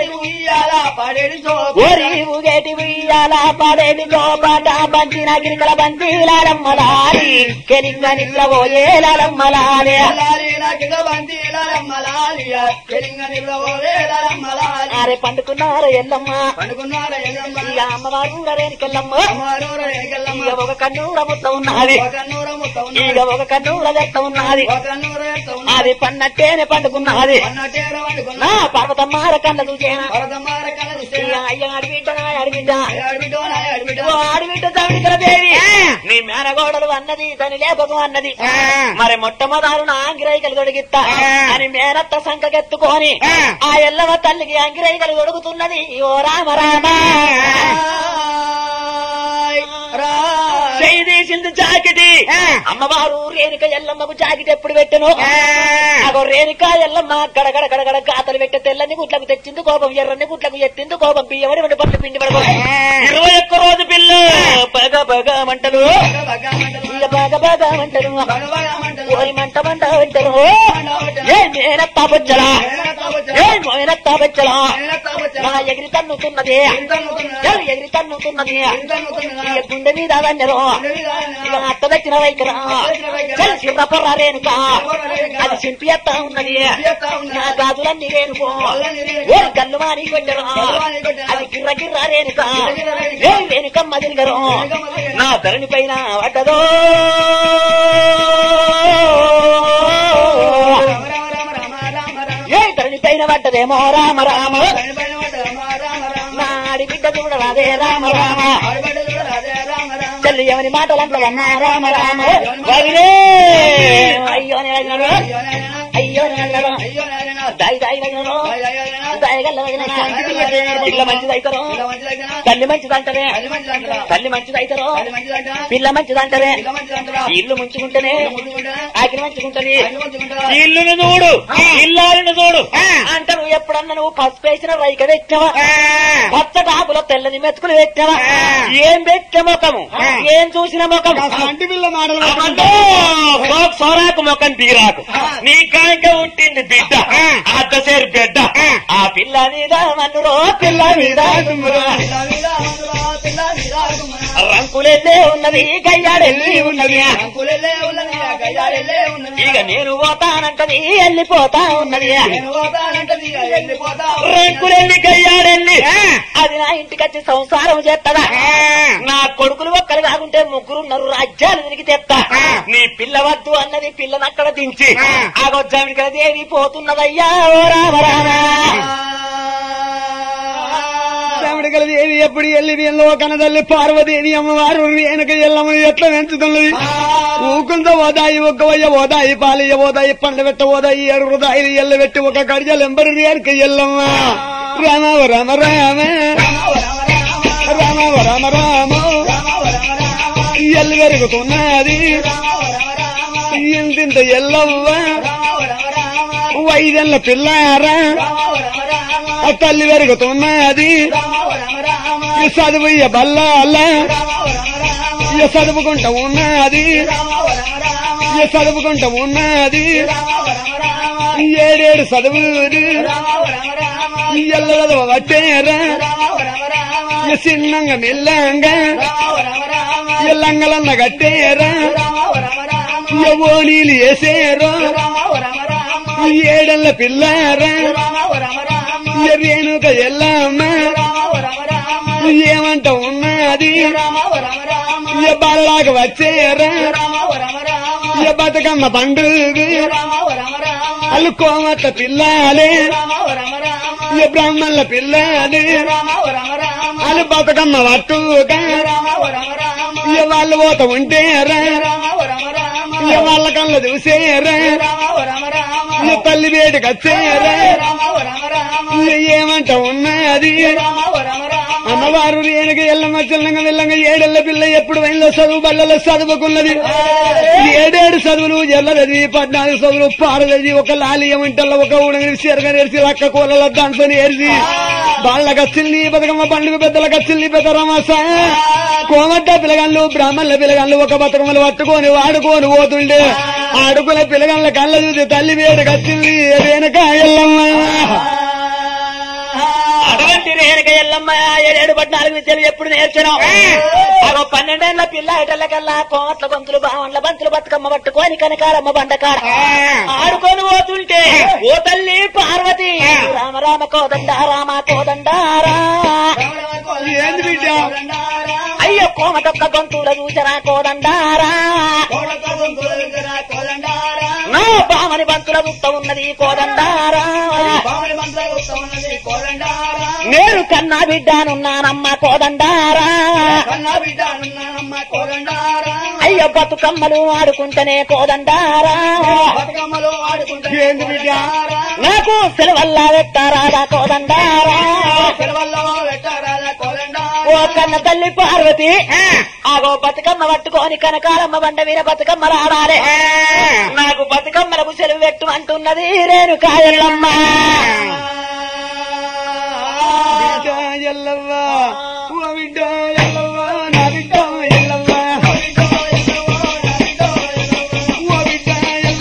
ఓరి ఊగేటి ఉయ్యాల పాడేటి చోపాట బంతి నాగిరికల బంతి లాలమ్మ లాలి కెలింగ నిద్ర పోయే లాలమ్మ లాలి అరే పండుకున్నారు ఎల్లమ్మ పండుకున్నారా ఎల్లమ్మ ఇక అమ్మవారు కూడా రేణుకెళ్ళమ్మ అమ్మారోరా ఎనకెళ్ళమ్మ ఇక ఒక కన్నూర ముద్ద ఉన్నది ఒక నూర ముత్త ఉన్నది ఇక ఒక కన్నూర దత్త ఉన్నది ఒక నూర ఎత్త ఉన్నది అది పన్నట్టేనే పండుకున్నది అన్నటేర వండుకున్నా నా పర్వతమ్మార కళ్ళ చూసేనా వరదమ్మార కళ్ళ చూస్తే ఇక అయ్య ఆడిబిడ్డ నా ఆడిబిడ్డ ఆడబిడ్డో నా ఆడబిడ్డ ఓ ఆడిబిడ్డ తమిడికల దేవి నీ మేనగోడలు అన్నది తని లేపకు అన్నది మరి మొట్టమొదలు నా అంగిరైకలు తొడిగిత్తా అని మేనత్త సంకకెత్తుకొని ఆ ఎల్లవ తల్లికి అంగిరైకలు తొడుగుతున్నది ఓ రామ రామ చేయి తీసింది జాకెటి అమ్మవారు రేణుక ఎల్లమ్మకు జాకెట్ ఎప్పుడు పెట్టను అగో రేణుక ఎల్లమ్మ గడగడ గడగడ గాతలు పెట్టే తెల్లని గుట్లకు తెచ్చింది కోపం ఎర్రని గుట్లకు ఎత్తింది కోపం బియ్యమని వండి పట్లు పిండి పడబో ఇరవై ఒక్క రోజు పిల్ల పగ పగ మంటలు ఇక పగ పగ మంటలు ఓ ఎవరి మంట మంట పెట్టరు ఏ నేనత్త బొచ్చలా ఏ మోయనత్త బొచ్చలా నా ఎగిరి తన్నుతున్నది ఏ ఎగిరి తన్నుతున్నది ఇక గుండె మీద వన్నెరు ఇక అత్త దచ్చిన వైఖరా చల్ శివపర్ర రేణుక అది సింపి అత్త ఉన్నది నా గాజులన్నీ రేణుకో ఏ గల్లు మాని కొట్టరు అది గిర్ర గిర్ర రేణుక ఏ రేణుకమ్మ తిరగరు నా ధరణి పైన పడ్డదో ఏ ధరణి పైన పడ్డదేమో రామ రామ నా ఆడి బిడ్డ చూడరాదే రామ రామ చెల్లి ఎవరి మాటలంటవన్నా రామ రామ వదిలే అయ్యో నేను అయ్యో నేను దాయి దాయి వదిలను దాయగల్ల వదిన పిల్ల మంచిదైతరు తల్లి మంచిదంటనే తల్లి మంచిదైతరు పిల్ల మంచిదంటనే ఇల్లు ముంచుకుంటేనే ఆకిలి మంచుకుంటది ఇల్లును చూడు ఇల్లాలను చూడు అంటారు ఎప్పుడన్నా నువ్వు పసుపు వేసిన రైక పెట్టావా పచ్చ టాపులో తెల్లని మెతుకులు పెట్టావా ఏం పెట్టే ముఖము ఏం చూసిన ముఖము అంటి పిల్ల మాటలు అమ్మో, సోక్ సోరాకు మొక్కని దిగిరాకు నీ కాంక పుట్టింది బిడ్డ అద్దసేరు బిడ్డ ఆ పిల్ల మీద మన్నురో పిల్ల మీద దుమ్మురో. రంకులెల్లే ఉన్నది గయ్యాడెల్లి ఉన్నది ఇక నేను పోతానంటది వెళ్ళిపోతా ఉన్నది రంకులెల్లి గయ్యాడెల్లి అది నా ఇంటికి వచ్చి సంసారం చేస్తదా నా కొడుకులు ఒక్కరు కాకుంటే ముగ్గురున్నారు రాజ్యాలు తిరిగి తెస్తా నీ పిల్ల వద్దు అన్నది పిల్లని అక్కడ దించి ఆగొచ్చామికి దేవి పోతున్నదయ్యా ఓ రామ రామ రాముడిగలది ఏది ఎప్పుడు ఎల్లి వీళ్ళు కనదల్లి పార్వతీని అమ్మవారు వెనక ఎల్లమ్మ ఎట్లా పెంచుతున్నది ఊకుంత ఓదాయి ఒక్క వయ్య ఓదాయి పాలయ్య ఓదాయి పండ్ల పెట్ట ఓదాయి ఏడు హృదయాలు ఎల్ల పెట్టి ఒక కడిజలు ఎంబరి వేరుక ఎల్లమ్మ రామ రామ రామ రామ రామ రామ ఎల్లు పెరుగుతున్నది ఇంతింత ఎల్లవ్వ వైదెల్ల పిల్లారా ఆ తల్లి పెరుగుతున్నది ఈ చదువుయ్య బల్లాల ఇక చదువుకుంటా ఉన్నది ఇక చదువుకుంటా ఉన్నది ఏడేడు చదువులు ఎల్ల చదువు పట్టేరా ఇక చిన్నంగా మెల్లంగా ఇక లంగలన్న కట్టేరా ఇక ఓనీలు వేసేరు ఏడల్ల పిల్లారా ఇక రేణుక ఎల్లమ్మ ఏమంట ఉన్నది ఇక బల్లాగా వచ్చేరా ఇక బతుకమ్మ పండుగ అల్లు కోమత్త పిల్లాలే ఇక బ్రాహ్మణుల పిల్లాలే అల్లు బతుకమ్మ పట్టుగా ఇక వాళ్ళు పోత ఉంటేరా ఇక వాళ్ళ కళ్ళ చూసేరా ఇక తల్లి వేడికి వచ్చేరా ఇక ఏమంట ఉన్నది అమ్మవారు రేణుక ఎల్లమ్మ చిల్లంగా వెళ్ళంగా ఏడెళ్ళ పిల్ల ఎప్పుడు వెళ్ళో చదువు బళ్ళలో చదువుకున్నది ఏడేడు చదువులు ఎల్లదది పద్నాలుగు చదువులు పాడదది ఒక లాలి ఏమంటల్ల ఒక ఊడని సిరగా నేర్చి లక్క కూలలో దాంతో నేర్చి వాళ్ళ కచ్చిల్ని బతుకమ్మ పండుగ పెద్దల కచ్చిల్ని పెద్ద రమాస కోమట్ట పిలగన్లు బ్రాహ్మణుల పిలగన్లు ఒక బతుకమ్మలు పట్టుకొని వాడుకొని పోతుండే ఆడుకునే పిలగన్ల కళ్ళ చూసి తల్లి వేడు కచ్చింది రేణుక ఎల్లమ్మ అటువంటి రేణుక ఎల్లమ్మ ఏడేడు పద్నాలుగు విద్యలు ఎప్పుడు నేర్చడం అగో పన్నెండేళ్ల పిల్ల ఇటల్లకల్లా కోమట్ల గొంతులు బావన్ల బంతులు బతుకమ్మ పట్టుకొని కనకారమ్మ బండకాడ ఆడుకొని పోతుంటే ఓ తల్లి పార్వతి రామ రామ కోదండ రామ కోదండారా ఏంది బిడ్డ అయ్యో కోమటొక్క గొంతుల చూచరా కోదండారా నా బామని బంతుల ముత్త ఉన్నది కోదండారా నేను కన్నా బిడ్డానున్నానమ్మ కోదండారా అయ్యో బతుకమ్మలు ఆడుకుంటేనే కోదండారా ఏంది బిడ్డ నాకు సెలవల్లా పెట్టారాదా కోదండారా ఓ కన్న తల్లి పార్వతి ఆగో బతుకమ్మ పట్టుకొని కనకాలమ్మ బండ మీద బతుకమ్మ రాడాలి నాకు బతుకమ్మలకు సెలవు పెట్టు అంటున్నది రేణు కాయలమ్మ బిడ్డ ఎల్లవ్వ ఓ బిడ్డ ఎల్లవ్వ నా బిడ్డ ఎల్లవ్వ ఓ బిడ్డ ఎల్లవ్వ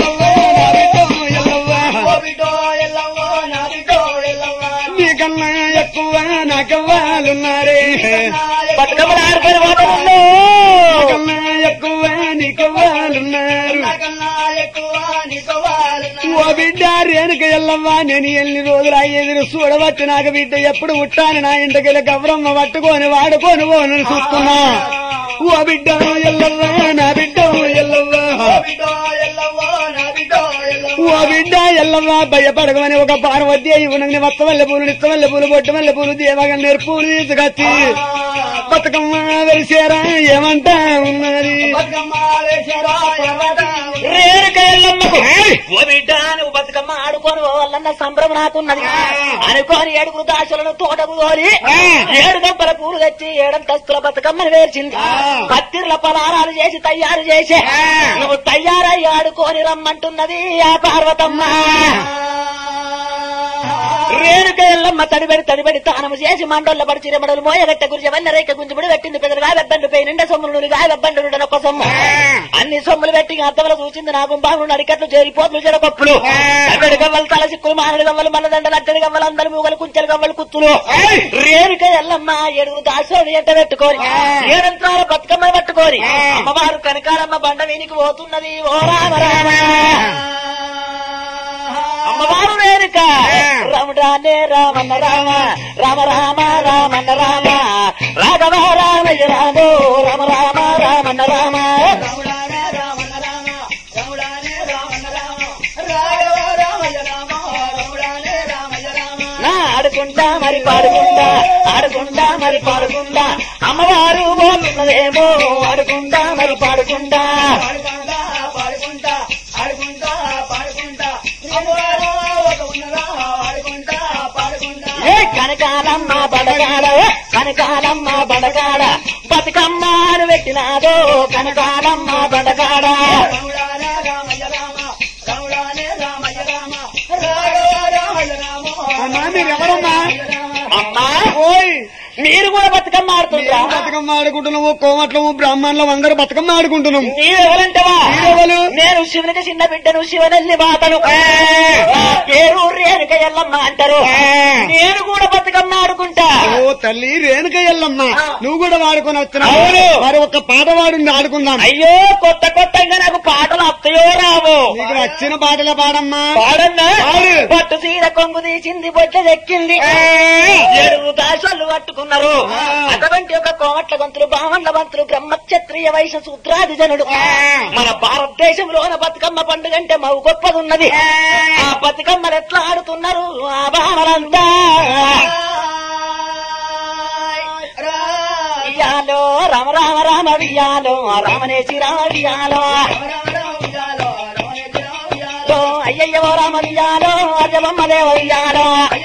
బతుకమ్మలు ఆడుకొని పోతాను కన్నా ఎక్కువ నీకెవ్వాలున్నారు నాకన్నా ఎక్కువ నీకు వాళ్ళు ఓ బిడ్డ రేణుక ఎల్లవ్వా నేను ఎన్ని రోజులు అయ్యేది చూడవచ్చు నాకు బిడ్డ ఎప్పుడు ముట్టాను నా ఇంటికి గౌరమ్మ పట్టుకొని వాడుకొని పోనని చూస్తున్నా ఓ బిడ్డ ఎల్లవ్వా నా బిడ్డ ఎల్లవ్వా బిడ్డో ఎల్లవ్వో నా బిడ్డో ఎల్లవ్వో ఓ బిడ్డ ఎల్లవ్వా భయపడకమని ఒక పార్వతి ఇవ్వనండి మొత్తం వల్ల పూలు నిత్త వల్ల పూలు బొట్టు వల్ల పూలు దేవగన్నేరు పూలు తీసుకొచ్చి బతుకమ్మ వెలిసేరా ఏమంటా ఉన్నది బతుకమ్మ వేశారా ఎవట రేణుక ఎల్లమ్మకు ఓ బిడ్డ నువ్వు బతుకమ్మ ఆడుకొని పోవాలన్న సంబరం నాకున్నది అనుకోని ఏడుగురు దాసులను తోటకు కోరి ఏడు గంపల పూలు తెచ్చి ఏడంతస్తుల బతుకమ్మని వేర్చింది పత్తిర్ల పలారాలు చేసి తయారు చేసి నువ్వు తయారై ఆడుకొని రమ్మంటున్నది ఆ పార్వతమ్మ రేణుక ఎల్లమ్మ తడిబడి తడిబడి తానము చేసి మండోళ్ళ పడి చిరమడలు మోయగట్ట గురించి వల్ల రేఖ గుంజుబడి పెట్టింది పెద్దలు గాయబెబ్బండు పోయి నిండా సొమ్ములు గాయబెబ్బండు ఒక సొమ్ము అన్ని సొమ్ములు పెట్టి అత్తవల చూసింది నాకు బాబు నడికట్లు చేరిపోతులు చెడపప్పులు అక్కడి గవ్వలు తల సిక్కులు మానడి గవ్వలు మల్లదండలు అట్టడి గవ్వలు అందరు మూగలు కుంచెలు గవ్వలు కుత్తులు రేణుక ఎల్లమ్మ ఏడుగురు దాసోని ఎంట పెట్టుకొని ఏడంత్రాల బతుకమ్మ పట్టుకొని అమ్మవారు కనకాలమ్మ బండ వీనికి పోతున్నది ఓ రామ రామ అమ్మవారు రేణుక రమడానే రామన్న రామ రామ రామ రామన్న రామ రాఘవ రామయ్య రామో రామ రామ రామన్న రామ రాముడానే రామన్న రామ రాముడానే రామన్న రామ రాఘవ రామయ్య రామ రాముడానే రామయ్య రామ నా ఆడుకుంటా మరి పాడుకుంటా ఆడుకుంటా మరి పాడుకుంటా అమ్మవారు పోతున్నదేమో ఆడుకుంటా మరి పాడుకుంటా పాడుకుంటా పాడుకుంటా ఆడుకుంటా పాడుకుంటా అమ్మవారు ఒక ఉన్నదా ఆడుకుంటా పాడుకుంటా ఏ కనకాలమ్మ బడగాడ కనకాలమ్మ బడగాడ బతుకమ్మారు పెట్టినాదో కనకాలమ్మ బడగాడ రాముడానే రామయ్య రామ రాముడానే రామయ్య రామ రాఘవ రామయ్య రామ అమ్మా మీరెవరమ్మా అమ్మా ఓయ్ మీరు కూడా బతుకమ్మ ఆడుతుండ్రా మేము బతుకమ్మ ఆడుకుంటున్నాము కోమట్లము బ్రాహ్మణులు అందరూ బతుకమ్మ ఆడుకుంటున్నాం నీవెవరంటవా మీరెవరు? నేను శివునికి చిన్న బిడ్డను శివనల్లి మాతను నా పేరు రేణుక ఎల్లమ్మ అంటారు నేను కూడా బతుకమ్మ ఆడుకుంటా ఓ తల్లి రేణుక ఎల్లమ్మ నువ్వు కూడా వాడుకొని వచ్చినావు అవును. మరి ఒక పాట వాడింది ఆడుకుందాం అయ్యో కొత్త కొత్తగా నాకు పాటలు అత్తయో రావు నీకు నచ్చిన పాటలే పాడమ్మా పాడన్నా పాడు. పట్టు సీర కొంగు తీసింది బొట్ట ఎక్కింది ఏడుగు దాసలు పట్టుకున్నారు అటువంటి ఒక కోమట్ల గంతులు బామన్ల బంతులు బ్రహ్మక్షత్రియ వైశ్య శూద్రాది జనుడు మన భారతదేశంలోన బతుకమ్మ పండుగ అంటే మవు గొప్పదున్నది ఆ బతుకమ్మలు ఎట్లా ఆడుతున్నారు ఆ బామలంతా వియాలో రామ రామ రామ వియాలో రామనేసి రామ వియాలో లో అయ్యయ్యవో రామ వియాలో అజబమ్మ దేవ వియాలో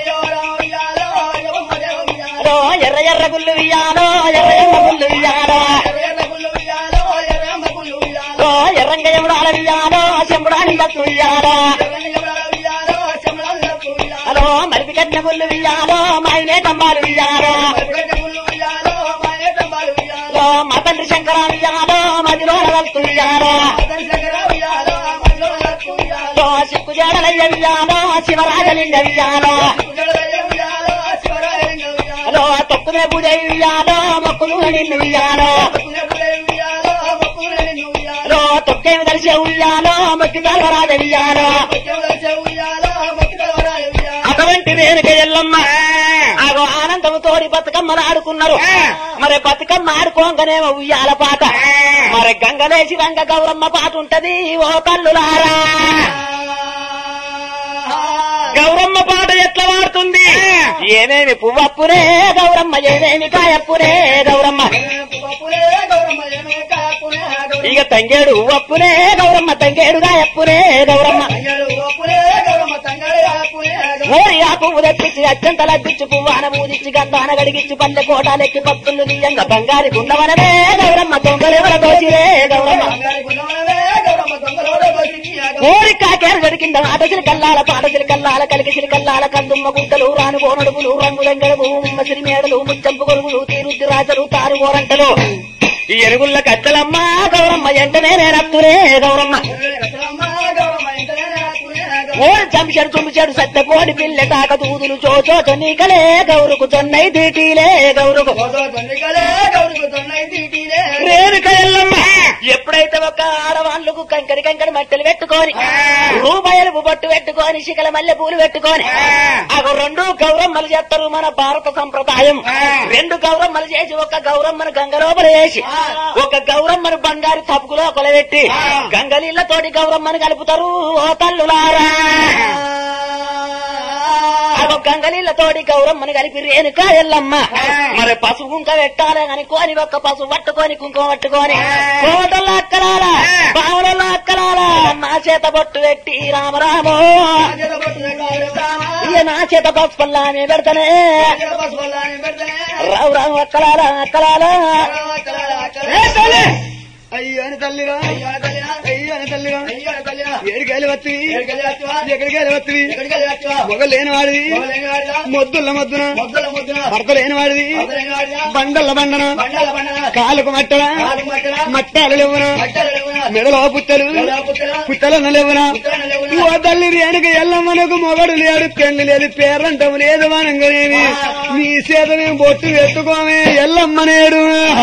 లో ఎర్ర ఎర్ర గుళ్ళు వియాలో ఎర్ర ఎర్ర గుళ్ళు వియాలో లో ఎర్రంగయ్యముడాల వియాలో శంపుడాని దత్తు వియాలో హలో మరిపి కట్న గుళ్ళు వియాలో మాయనే కంబాలు వియాలో లో మా తండ్రి శంకర వియాలో మదిలో వస్తు వియాలో లో సిక్కు జాడలయ్య వియాలో శివరాజలింగ వియాలో హలో తొక్కునే పూజ వియాలో మొక్కులు నిన్ను వియాలో హలో తొక్కేమి తెలిసే ఉయ్యాలో మొక్కి రాజ వియాలో అటువంటి రేణుక ఎల్లమ్మ ఆగో ఆనందము తోడి బతుకమ్మలు ఆడుకున్నారు మరి బతుకమ్మ ఆడుకోగానేమో ఉయ్యాల పాట మరి గంగలేసి రంగ గౌరమ్మ పాట ఉంటది ఓ కల్లులారా గౌరమ్మ పాట ఎట్లా వాడుతుంది ఏమేమి పువ్వప్పునే గౌరమ్మ ఏమేమి కాయప్పునే గౌరమ్మ ఇక తంగేడు ఉవ్వప్పునే గౌరమ్మ తంగేడు కాయప్పునే గౌరమ్మ ఓరి ఆ పువ్వు తెప్పించి అత్యంత లడ్డించి పువ్వాన పూజించి గంధాన గడిగించి పల్లె కోటాలెక్కి పత్తులు నీయంగా బంగారి గుండవననే గౌరమ్మ దొంగలెవర దోచిరే గౌరమ్మ ఓరి కాకేరు గడికింద ఆటసిరి కల్లాల పాటసిరి కల్లాల కలిగిసిరి కల్లాల కందుమ్మ గుంటలు రాను బోనడుపులు రంగు రంగడము ఉమ్మసిరి మేడలు ముచ్చంపు కొరుగులు తీరుద్ది రాజలు తారు గోరంటలు ఈ ఎరుగుళ్ళ కట్టెలమ్మ గౌరమ్మ ఎంటనే నేనత్తురే గౌరమ్మ ఓరి చంపిచాడు చుంపిచాడు సత్య కోడి పిల్ల కాక దూదులు చోచో నీకలే గౌరుకు చెన్నై దీటీలే గౌరుకు గౌరవ ఒక ఆడవాళ్ళకు కంకడి కంకడి మట్టెలు పెట్టుకొని రూపాయలు బొట్టు పెట్టుకొని శిఖల మల్లె పూలు పెట్టుకొని అగో రెండు గౌరమ్మలు చేస్తారు మన భారత సంప్రదాయం రెండు గౌరమ్మలు చేసి ఒక గౌరమ్మను గంగ లోపల వేసి ఒక గౌరమ్మను బంగారు తప్పుకులో కొలబెట్టి గంగలీళ్లతోటి గౌరమ్మను కలుపుతారు ఓ తల్లులారా అగో గంగలీళ్లతోటి గౌరమ్మను కలిపి రేణుక ఎల్లమ్మ మరి పసుపు కుంక పెట్టాలి అని కోని ఒక్క పసుపు పట్టుకొని కుంకుమ పట్టుకొని కోటల్లో అక్కలాలా బావులలో అక్కలాలా నా చేత బొట్టు పెట్టి రామరామో ఇక నా చేత పసుపల్లానే పెడతానే రావు రావు అక్కలాలా అక్కలాలా అయ్యో అని తల్లిరా అయ్యో అని తల్లిరా ఏడికెళ్ళి వచ్చి ఎక్కడికి వచ్చి మొగ లేని వాడిది మొద్దుల మొద్దున భర్త లేని వాడిది బండల బండన కాలుకు మట్టల మట్టాలు లేవున మెడలో పుట్టలు పుట్టలను లేవున ఓ తల్లి రేణుక ఎల్లమ్మనకు మొగడు లేడు పెళ్లి లేదు పేరంటం లేదు వనంగనేమి నీ చేత మేము బొట్టు ఎత్తుకోమే ఎల్లమ్మనేడు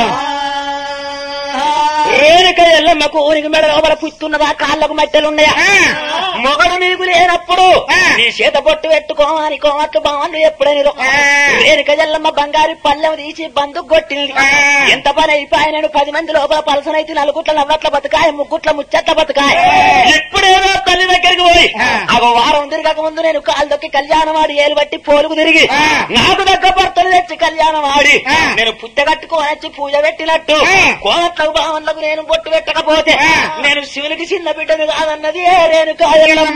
రేణుక ఎల్లమ్మకు ఊరికి మెడ లోపల పుచ్చున్నదా కాళ్ళకు మట్టెలున్నాయా మొగడు నీకు లేనప్పుడు నీ చేత పొట్టు పెట్టుకోమని కోమట్లు బాగుండు ఎప్పుడని రేణుక ఎల్లమ్మ బంగారు పల్లెం తీసి బందుకు కొట్టింది ఎంత పని అయిపోయినాడు పది మంది లోపల పలసనైతే నలుగుట్ల నవ్వట్ల బతుకాయ ముగ్గుట్ల ముచ్చట్ల బతుకాయ ఇప్పుడేదో తల్లి దగ్గరికి పోయి అగో వారం తిరగక ముందు నేను కాలు దొక్కి కళ్యాణం ఆడి ఏలు బట్టి పోలుకు తిరిగి నాకు దగ్గర భర్తలు తెచ్చి కళ్యాణం ఆడి నేను పుట్ట కట్టుకోనొచ్చి పూజ పెట్టినట్టు కోమట్లకు బావన్లకు నేను బొట్టు పెట్టకపోతే నేను శివునికి చిన్న బిడ్డను కాదన్నది ఏ రేణుక ఎల్లమ్మ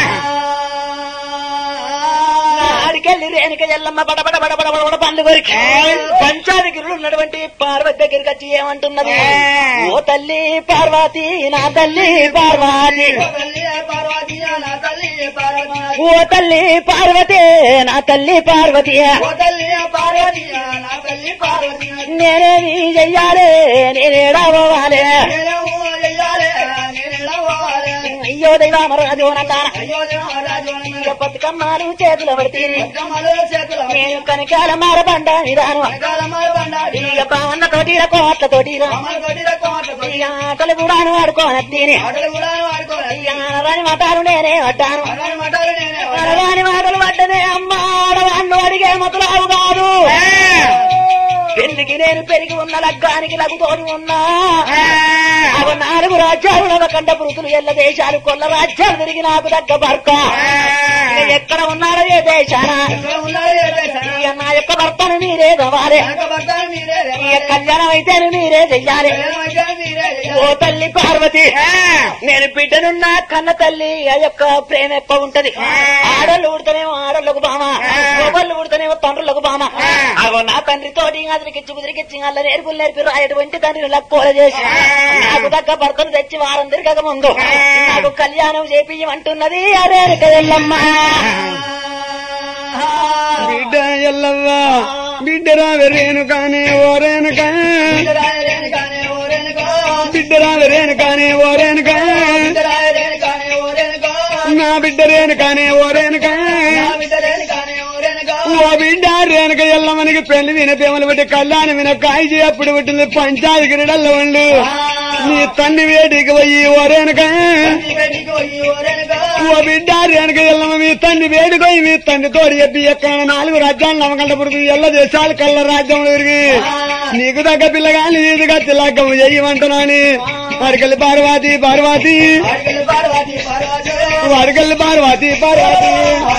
ఆడికెళ్ళి రేణుక ఎల్లమ్మ బడబడ బడబడ బడబడ పండ్లు కొరికి పంచాధికారులు ఉన్నటువంటి పార్వతి దగ్గరికి వచ్చి ఏమంటున్నది ఓ తల్లి పార్వతి నా తల్లి పార్వతి ఓ తల్లి పార్వతి నా తల్లి పార్వతి నేనేమి చెయ్యాలి నేనేడావాలి అయ్యో దైవామరాజు నన్నాన బతుకమ్మాలు చేతులు పడితే నేను కనకాల మారబండ నిదాను ఇక బావన్న తోటి కోట్ల తోటి ఇక ఆటలు కూడా ఆడుకోనత్తిని ఇక ఆడవాని మాటలు నేనే పడ్డాను ఆడవాని మాటలు పడ్డనే అమ్మ ఆడవాళ్ళు అడిగే మొదలావు కాదు పెళ్లికి నేను పెరిగి ఉన్న లగ్గానికి లగుతోని ఉన్నా అవి నాలుగు రాజ్యాలు నవకండ పురుతులు ఎల్ల దేశాలు కొల్ల రాజ్యాలు తిరిగి నాకు దగ్గ భర్త ఇక ఎక్కడ ఉన్నారో ఏ దేశాన ఇక నా యొక్క భర్తను మీరే కావాలి ఇక కళ్యాణం అయితే మీరే చెయ్యాలి ఓ తల్లి పార్వతి నేను బిడ్డనున్నా కన్న తల్లి ఆ యొక్క ప్రేమ ఎక్కువ ఉంటది ఆడళ్ళు ఉడతనేమో ఆడళ్ళకు బామ మొగళ్ళు ఉడతనేమో తండ్రులకు బామ అగో నా తండ్రి తోటి అతనికిచ్చి కుదిరికిచ్చి అల్ల నేర్పులు నేర్పి రాయటువంటి తండ్రిని లక్కోల చేసి నాకు దగ్గర భర్తను తెచ్చి వారం తిరగక ముందు నాకు కళ్యాణం చేపియమంటున్నది అరే ఎల్లమ్మ బిడ్డ ఎల్లవ్వ బిడ్డ రావరేను కానీ ఓరేనుక బిడ్డ రావరేను కానీ ఓరేనుక నా బిడ్డ రేను కానీ ఓరేనుక ఓ బిడ్డ రేణుక ఎల్లమ్మనికి పెళ్లి విన దేమలు బట్టి కళ్యాణం విన కాయి అప్పుడు పుట్టింది పంచాయతీ గిరిడల్ల ఉండు నీ తండ్రి వేడికి పోయి ఓరేనుక ఓ బిడ్డ రేణుక ఎల్లమ్మ మీ తండ్రి వేడుకోయి మీ తండ్రి తోడు చెప్పి ఎక్కడ నాలుగు రాజ్యాలు నమ్మకంట పుడుతుంది ఎల్ల దేశాలు కళ్ళ రాజ్యంలో తిరిగి నీకు తగ్గ పిల్లగాని నీదిగా తిలగ్గము చేయమంటున్నాని అరకల్లి పార్వతి పార్వతి అరకల్లి పార్వతి పార్వతి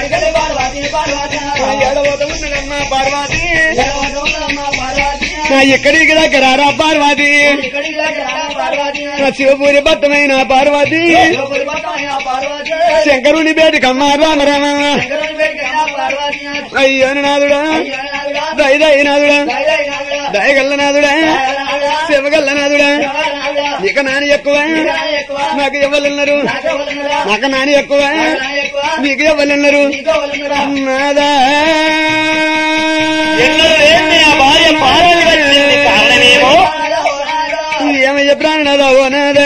ఏడవతమున్నదమ్మా పార్వతి నా ఎక్కడికి దగ్గర రా పార్వతి నా శివపూరి భక్తమైన పార్వతి శంకరుని బేటికమ్మ రామ రామ అయ్యోని నాదుడా దయ దయ నాదుడా దయగల్ల నాదుడా శివగల్ల నాదుడా ఇక నాని ఎక్కువ నాకు ఎవరున్నారు నాకు నాని ఎక్కువ నీకు ఎవరున్నారు నాదా భార్య పార్వతి వచ్చింది కారణమేమో ఏమయ్య ప్రాణనాదా ఓ నాదా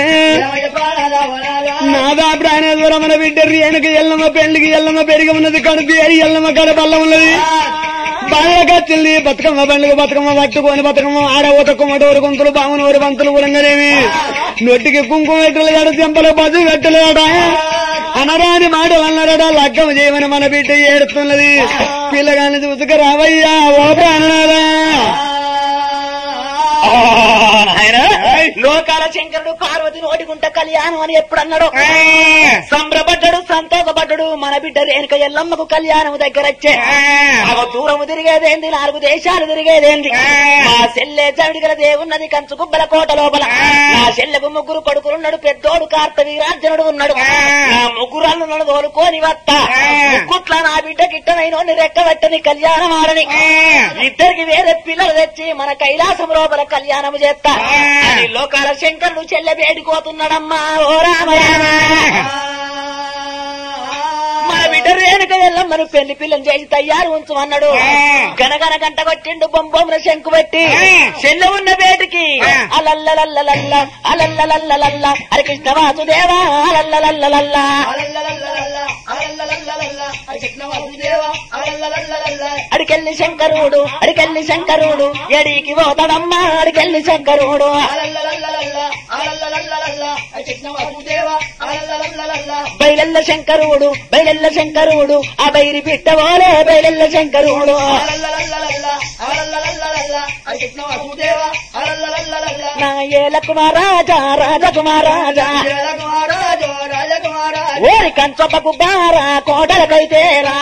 నాదా ప్రాణేశ్వరం మన బిడ్డ రేణుక ఎల్లమ్మ పెళ్లికి ఎల్లమ్మ పెరిగి ఉన్నది కడుపు ఏరి ఎల్లమ్మ కడ బల్ల ఉన్నది బాగా వచ్చింది బతుకమ్మ పండుగ బతుకమ్మ పట్టుకొని బతుకమ్మ ఆడ ఊతకుమ్మ డోరు గుంతులు బాగునోరు బంతులు ఉడంగనేమి నొట్టికి కుంకుమ పెట్టలు ఎడ చెంపలు బజు పెట్టలేడ అనరాని మాటలు అన్నారట లగ్గం చేయమని మన బిడ్డ ఏడుతున్నది పిల్లగాని చూసుక రావయ్యా ఓ ప్రాణనారా లోకాల శంకరుడు పార్వతి నోటికుంట కళ్యాణం అని ఎప్పుడు అన్నాడు సంబరపడ్డాడు సంతోషపడ్డాడు మన బిడ్డ రేణుక ఎల్లమ్మకు కళ్యాణం దగ్గర వచ్చే అవ దూరము తిరిగేదేంది నాలుగు దేశాలు తిరిగేదేంది మా చెల్లె చవిడిగల దేవున్నది కంచు గుబ్బల కోట లోపల నా చెల్లెకు ముగ్గురు కొడుకులున్నాడు పెద్దోడు కార్తవీరార్జునుడు ఉన్నాడు నా ముగ్గురు అల్లున్నాడు తోలుకోని వత్త ముక్కుట్ల నా బిడ్డ గిట్టనైనోని రెక్కబెట్టని కళ్యాణం ఆడని ఇద్దరికి వేరే పిల్లలు తెచ్చి మన కైలాసం లోపల కళ్యాణం చేస్తా అని లోకాల శంకరుడు చెల్లె వేడుకోతున్నాడమ్మా ఓ రామ రామ మన బిడ్డ రేణుక ఎల్లమ్మను పెళ్లి పిల్లని చేసి తయారు ఉంచమన్నాడు గనగన గంట కొట్టిండు బొంబొమ్మన శంకు పెట్టి చెల్ల ఉన్న బేటికి అలల్లలల్లలల్ల అలల్లలల్లలల్ల హరి కృష్ణ వాసుదేవా అలల్లలల్లలల్ల అడికెళ్ళి శంకరుడు అడికెళ్ళి శంకరుడు ఎడికి పోతాడమ్మా అడికెళ్ళి శంకరుడు బయలెల్ల శంకరుడు బయలెల్ల శంకరుడు ఆ బైరి పిట్టవోలే బయలెల్ల శంకరుడు నా ఏల కుమారాజా రాజకుమారాజా ఓరి కంచొప్పకు బారా కోటలకైతేరా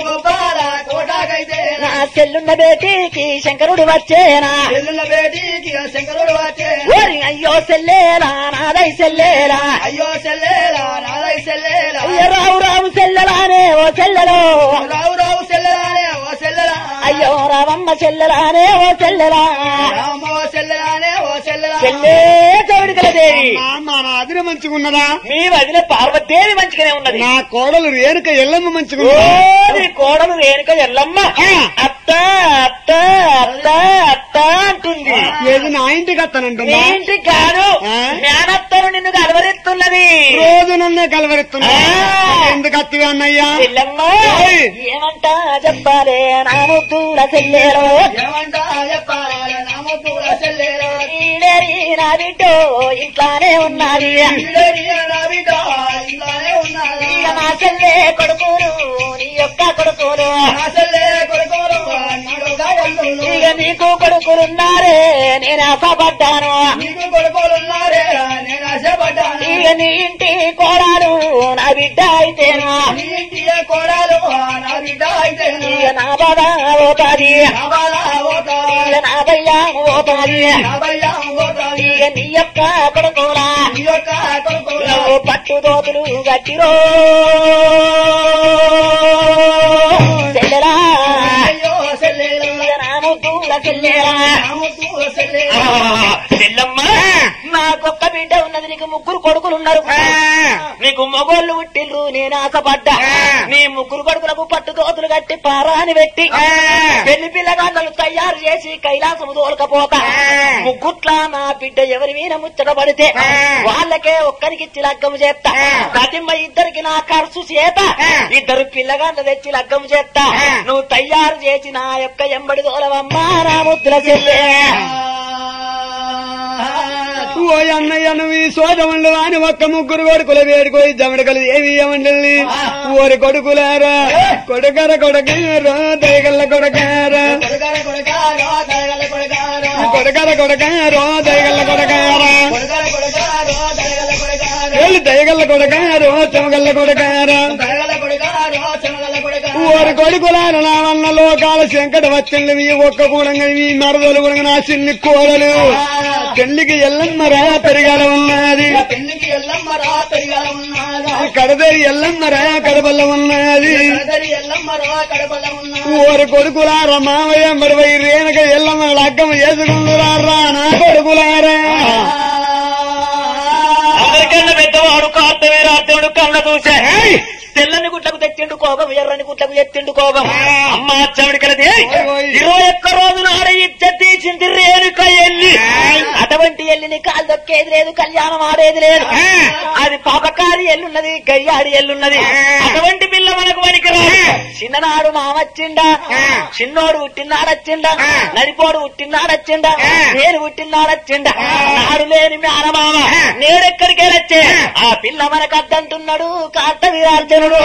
నా చెల్లున్న బేటీకి శంకరుడు వచ్చేనా శంకరుడు వచ్చే ఓరి అయ్యో సెల్లేలా నాదై సెల్లేలా అయ్యో సెల్లేలా నాదై సెల్లేలా అయ్యో రావు రావు సెల్లలానే ఓ సెల్లలో రావు రావు సెల్లరానే ఓ సెల్లరా అయ్యో రావమ్మ చెల్లెలానే ఓ చెల్లెలా రామ ఓ సెల్లరానే ఓ సెల్లరా చెల్లే చవిడికల దేవి మా నాదిన మంచిగున్నదా మీ వదిన పార్వతీదేవి మంచిగానే ఉన్నది నా కోడలు రేణుక ఎల్లమ్మ ఓ మంచిగున్నదా నీ కోడలు రేణుక ఎల్లమ్మ అత్త అత్త అత్త అత్త అంటుంది ఏది నా ఇంటికి నీ వస్తానంటుందా ఇంటికి కాదు ఆ? మేనత్తను నిన్ను కలవరిస్తున్నది రోజు నన్నే కలవరిస్తున్నా ఆ. ఎందుకు అత్తివి అన్నయ్యా చెల్లమ్మ ఏయ్. ఏమంటా చెప్పాలే నా ముద్దుల చెల్లెలో ఏమంటా చెప్పాలి నామ కూడా సెల్లేరా ఈడేరి నా బిడ్డో ఇంట్లానే ఉన్నది నా బిడ్డ ఇంట్లోనే ఉన్నారా ఇక మా చెల్లె కొడుకును నీ యొక్క కొడుకును నా సెల్లే కొడుకోరు నడుగా ఎల్లుళ్ళు. ఇక నీకు కొడుకులున్నారే నేను ఆశపడ్డాను నీకు కొడుకోలున్నారే నేను ఆశపడ్డాను ఇక నీ ఇంటి కోడాలు నా బిడ్డ అయితేను నీ ఇంటియే కోడలు నా బిడ్డ అయితే ఇక నా బాధ పోతాది నా బాల పోతాది ఇక నా భయ్యా పోతాది నా భయ్యా పోతాది ఇక నీ యొక్క కొడుకులా నీ యొక్క కొడుకోలు నువ్వు పట్టు దోతులు గట్టిరో చెల్లెలా అయ్యో సెల్లేరా ఇక నా ముద్దుల చెల్లెలా నామకు సెల్లేరా చెల్లమ్మ నాకొక్క బిడ్డ ఉన్నది నీకు ముగ్గురు కొడుకులు ఉన్నారు నీకు మొగోళ్ళు పుట్టిల్లు నేను ఆశపడ్డా నీ ముగ్గురు కొడుకులకు పట్టు దోతులు కట్టి పారాని పెట్టి పెళ్లి పిల్లగాళ్ళను తయారు చేసి కైలాసము తోలకపోతా ముగ్గుట్ల నా బిడ్డ ఎవరి మీద ముచ్చట పడితే వాళ్ళకే ఒక్కరికిచ్చి లగ్గము చేస్తా ప్రతిమ్మ ఇద్దరికి నా ఖర్చు చేత ఇద్దరు పిల్లగాళ్ళు తెచ్చి లగ్గము చేస్తా నువ్వు తయారు చేసి నా యొక్క ఎంబడి తోలవమ్మా నా ముద్దుల చెల్లె ఓ అన్నయ్య నువ్వు ఈ సోదములు అని ఒక్క ముగ్గురు కొడుకుల వేడుకోయి జమడకలు ఏవి ఏమండి ఓరి కొడుకులారా కొడుకర కొడకారా దయగల్ల కొడకారా కొడుకార కొడుకారో దయగల కొడుకారో కొడకర కొడకారో దయగల్ల కొడకారా కొడుకార కొడుకారో దయగల కొడుకారో ఏళ్ళు దయగల్ల కొడకారో చెమగల్ల కొడకారా దయగల కొడుకారో చెమగల కొడుకారో ఓరి కొడుకులారా నా వల్ల లోకాల శంకట వచ్చింది మీ ఒక్క కూడంగా మీ మరదలు కూడా నా చిన్ని కోడలు పెళ్లికి ఎల్లమ్మరా పెరిగాల ఉన్నది పెళ్లికి ఎల్లమ్మ రా పెరిగాల ఉన్నారా కడదేరి ఎల్లమ్మరా కడబల్ల ఉన్నది కడదరి ఎల్లమ్మ రా కడపల ఉన్నారా ఓరి కొడుకులారా మావయ్య మరవై రేణుక ఎల్లమ్మ లగ్గం చేసుకుందురారా నా కొడుకులారా అందరికన్నా పెద్దవాడు కార్తవీరార్జునుడు కళ్ళ చూసే తెల్లని గుట్లకు తెచ్చిండు కోపం ఎర్రని గుట్లకు ఎత్తిండు కోపం అమ్మ చవిడి కలది ఇరవై ఒక్క రోజు నాడు ఇచ్చ తీసింది రేణుక ఎల్లి అట అటువంటి ఎల్లిని కాలు దొక్కేది లేదు కళ్యాణం ఆడేది లేదు అది పాపకారి ఎల్లున్నది గయ్యాడి ఎల్లున్నది అటువంటి పిల్ల మనకు పనికిరా చిన్ననాడు మామచ్చిండా చిన్నోడు పుట్టినాడచ్చిండా నడిపోడు పుట్టినాడచ్చిండా నేను పుట్టినాడచ్చిండా నాడు లేని మేనమామ నేడెక్కడికి వెళ్ళొచ్చే ఆ పిల్ల మనకు అద్దంటున్నాడు కార్త వీరార్జునుడు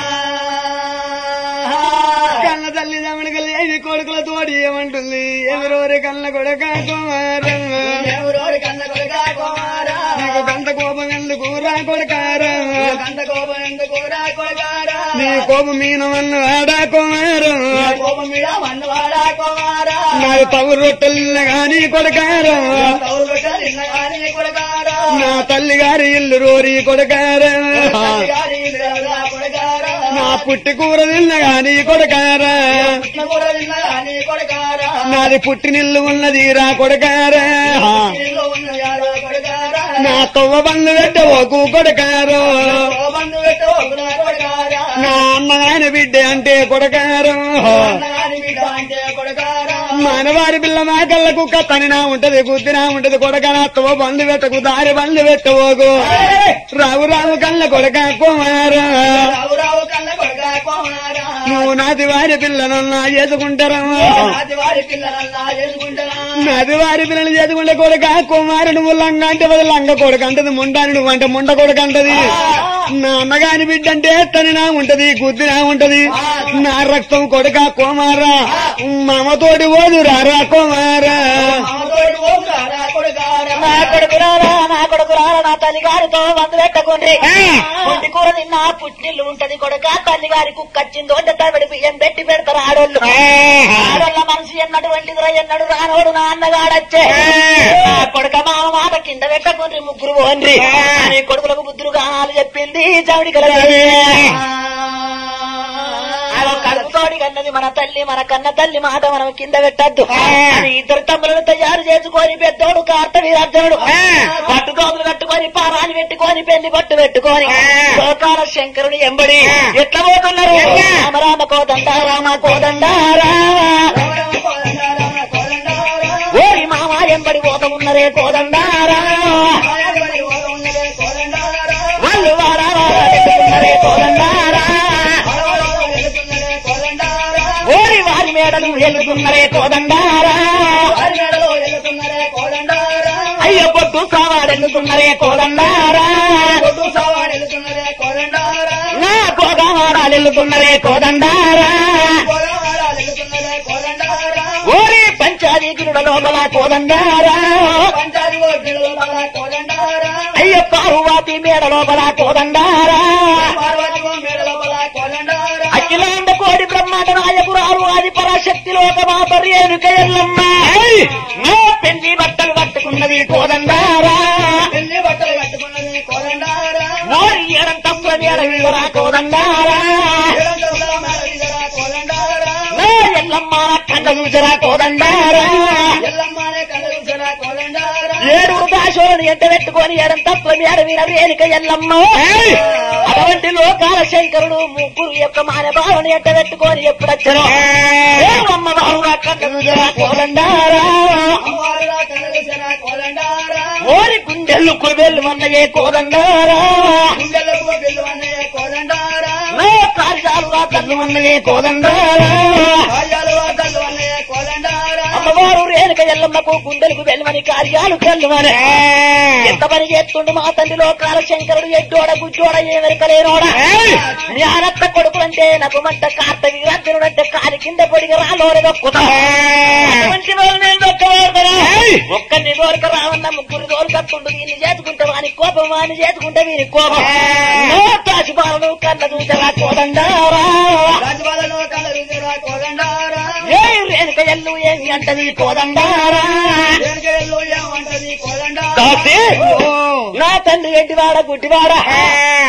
కన్న తల్లి దమడికి లేని కొడుకుల తోడి ఏమంటుంది ఎవరోరి కన్న కొడక కుమారం ఎవరోడి కన్న కొడుకా కుమారా నీకు కంత కోపం ఎందుకు రా కొడకారా కంద కోపం ఎందుకు రా కొడుకారా నీ కోపం మీనవన్న ఆడా కుమారం కోపం మీద మన్నవాడా కుమారా నాకు తగు రొట్టెలు గాని కొడకారా కౌలు రొట్టెలు తిన్నగాని కొడుకారా నా తల్లి గారి ఇల్లు రోరి కొడకారా తల్లిగారి ఇల్లురా కొడుకారా నా పుట్టి కూర తిన్న గాని కొడకారా కృష్ణ కూడా తిన్నగాని కొడుకారా నాది పుట్టినిల్లు ఉన్నది రా కొడకారా ఇల్లు ఉన్నయారా కొడుకారా నా తవ్వ బంధు పెట్టవోకు కొడకారు బంధు పెట్టు కొడుకారా నా అన్నగాని బిడ్డ అంటే కొడకారు అన్నగాని బిడ్డ అంటే కొడుకారా మనవారి పిల్ల మా కళ్ళకు కత్తనినా ఉంటది గుద్దినా ఉంటది కొడక నా తవ్వ బంధు పెట్టకు దారి బంధు పెట్టవోకు రావు రావు కళ్ళ కొడక కుమారా రావు రావు కన్న కొడుకా కుమారా నువ్వు నాది వారి పిల్లనన్నా చేసుకుంటారా అది వారి పిల్లలన్నా చేసుకుంటారా నది వారి పిల్లలు చేసుకుంటే కొడుక కుమారు నువ్వు లంగ అంటే అది లంగ కొడుకు అంటది ముండాని నువ్వు అంటే ముండ కొడుకు అంటది నా అన్నగాని బిడ్డ అంటే తనినా ఉంటది గుద్దినా ఉంటది నా రక్తం కొడుక కుమారా మామతోటి ఓదు రారా కుమారా మామతోడు పోకురారా కొడుకారా నా కొడుకు రారా నా కొడుకు రారా నా తల్లి గారితో వంద పెట్టకుండ్రి పుట్టి కూర తిన్న పుట్టిల్లు ఉంటది కొడుక తల్లి గారి కుక్కచ్చిందో అంటే తవిడి బియ్యం పెట్టి పెడతారు ఆడోళ్ళు ఆడోళ్ళ మనసు ఎన్నటువంటిది రా ఎన్నడు రానోడు నా అన్నగాడచ్చే నా కొడుక మామ మాట కింద పెట్టకుండ్రి ముగ్గురు పోండ్రి అని కొడుకులకు బుద్ధులు గానాలు చెప్పింది చవిడి కలగాలి అలా కడుపుతోడి కన్నది మన తల్లి మన కన్న తల్లి మాట మనం కింద పెట్టద్దు అని ఇద్దరు తమ్ములను తయారు చేసుకొని పెద్దోడు కార్త వీరార్జునుడు పట్టు దోతులు కట్టుకొని పారాలు పెట్టుకొని పెళ్లి పట్టు పెట్టుకొని లోకాల శంకరుడు ఎంబడి ఎట్లా పోతున్నారు రామ రామ కోదండ రామ కోదండ రామ ఓరి మామ ఎంబడి పోత ఉన్నరే కోదండారా వాళ్ళు వారా వారా పెట్టుకున్నరే కోదండారా ఓరి వారి మేడలు వెళ్తున్నరే కోదండారా అయ్య పొట్టు సావాడెళ్తున్నరే కోదండారా నా కోదవాడాలు వెళ్తున్నరే కోదండారా ఓరి పంచాదీకుల లోపల కోదండారా అయ్య పారువాతి మేడ లోపల కోదండారా అఖిలాండ కోడి బ్రహ్మాండ నాయకురాలు ఆది పరాశక్తి లోకమాపరి ఏనుక ఎల్లమ్మ నా పెళ్లి బట్టలు కట్టుకున్నది కోదండారా బట్టలు కట్టుకున్నది కోరండారా ఓరి ఏడం తప్పుల మేడ వివరా కోదండారా కోరండారా నా ఎల్లమ్మ కన్న చూసరా కోదండారా ఎల్లమ్మనే కలగుసరా కోరండారా ఏడు దాశోని ఎంట పెట్టుకొని ఏడం తప్పుల మేడ వీర రేణుక ఎల్లమ్మ అటువంటి లోకాల శంకరుడు ముగ్గురు యొక్క మానభావని ఎంట పెట్టుకొని ఎప్పుడొచ్చరో అమ్మ బాబుగా కన్న చూసరా కోదండారా అమ్మవారులా కలగుసరా కోరండారా ఓరి గుండెలు కుబెల్లు అన్నయే కోదండారా గుండెలకు పిల్లవనే కోరండారా నా కార్యాలుగా తల్లు అన్నయే కోదండారా కార్యాలు వాకలు అనే కోరండారా అమ్మవారు రేణుక ఎల్లమ్మకు గుండెలకు వెళ్ళమని కార్యాలు కల్లుమని ఎంత పని చేస్తుండు మా తల్లి లోకాల శంకరుడు ఎడ్డోడ గుడ్డోడ ఏమెరకలేనోడ జ్ఞానత్త కొడుకులంటే నాకు మంట కార్త వీరార్జునుడు అంటే కాలి కింద పొడిగి రాలోని దొక్కుతా అటువంటి వాళ్ళు నేను దొక్కవాడుతారా ఒక్కరిని దోరక రావన్న ముగ్గురు దోరకత్తుండు వీని చేసుకుంటే వాని కోపం వాని చేసుకుంటే వీని కోపం నో తాసిపాలను కళ్ళ చూసారా కోదండారా రాజబాలలో కలగుసరా కోరండారా ఏ రేణుక ఎల్లు ఏమి అంటది కోదండారా దేనికెళ్ళు ఏమంటది కోరండారా కాసి నా తండ్రి గడ్డివాడ గుడ్డివాడ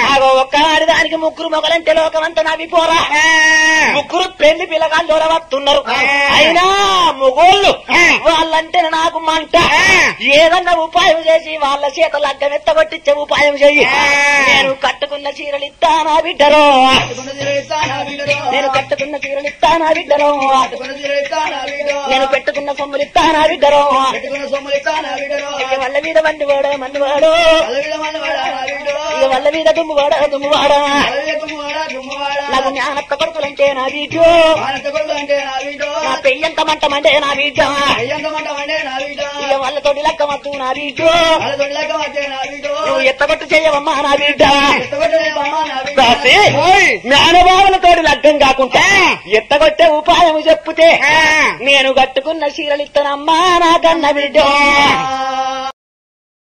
ఆగో ఒక్క ఆడదానికి ముగ్గురు మొగలంటే లోకమంతా నవ్విపోరా ముగ్గురు పెళ్లి పిల్లగాళ్ళు దూరవస్తున్నారు అయినా మొగోళ్ళు వాళ్ళంటే నాకు మంట ఏదన్నా ఉపాయం చేసి వాళ్ళ చేత లగ్గం ఎత్తగొట్టించే ఉపాయం చెయ్యి నేను కట్టుకున్న చీరలు ఇస్తానా బిడ్డరో నేను కట్టుకున్న చీరలు ఇస్తానా బిడ్డరో నేను పెట్టుకున్న సొమ్ములు ఇస్తానా బిడ్డరో ఇక వల్ల మీద మంది వాడా మంది వాడు ఇక వల్ల మీద దుమ్ము వాడా దుమ్ము వాడా నాకు జ్ఞానక్క కొడుకులంటే నా బీజు నా పెయ్యంత మంటమంటే నా బీజ ఇక వాళ్ళతోటి లెక్క మత్తు నా బీజు నువ్వు ఎత్తగొట్టు చెయ్యవమ్మా నా బిడ్డ రాసి జ్ఞానభావనతోటి లగ్గం కాకుండా ఎత్తగొట్టే ఉపాయం చెప్పుతే నేను కట్టుకున్న చీరలు ఇస్తానమ్మా నా కన్న బిడ్డ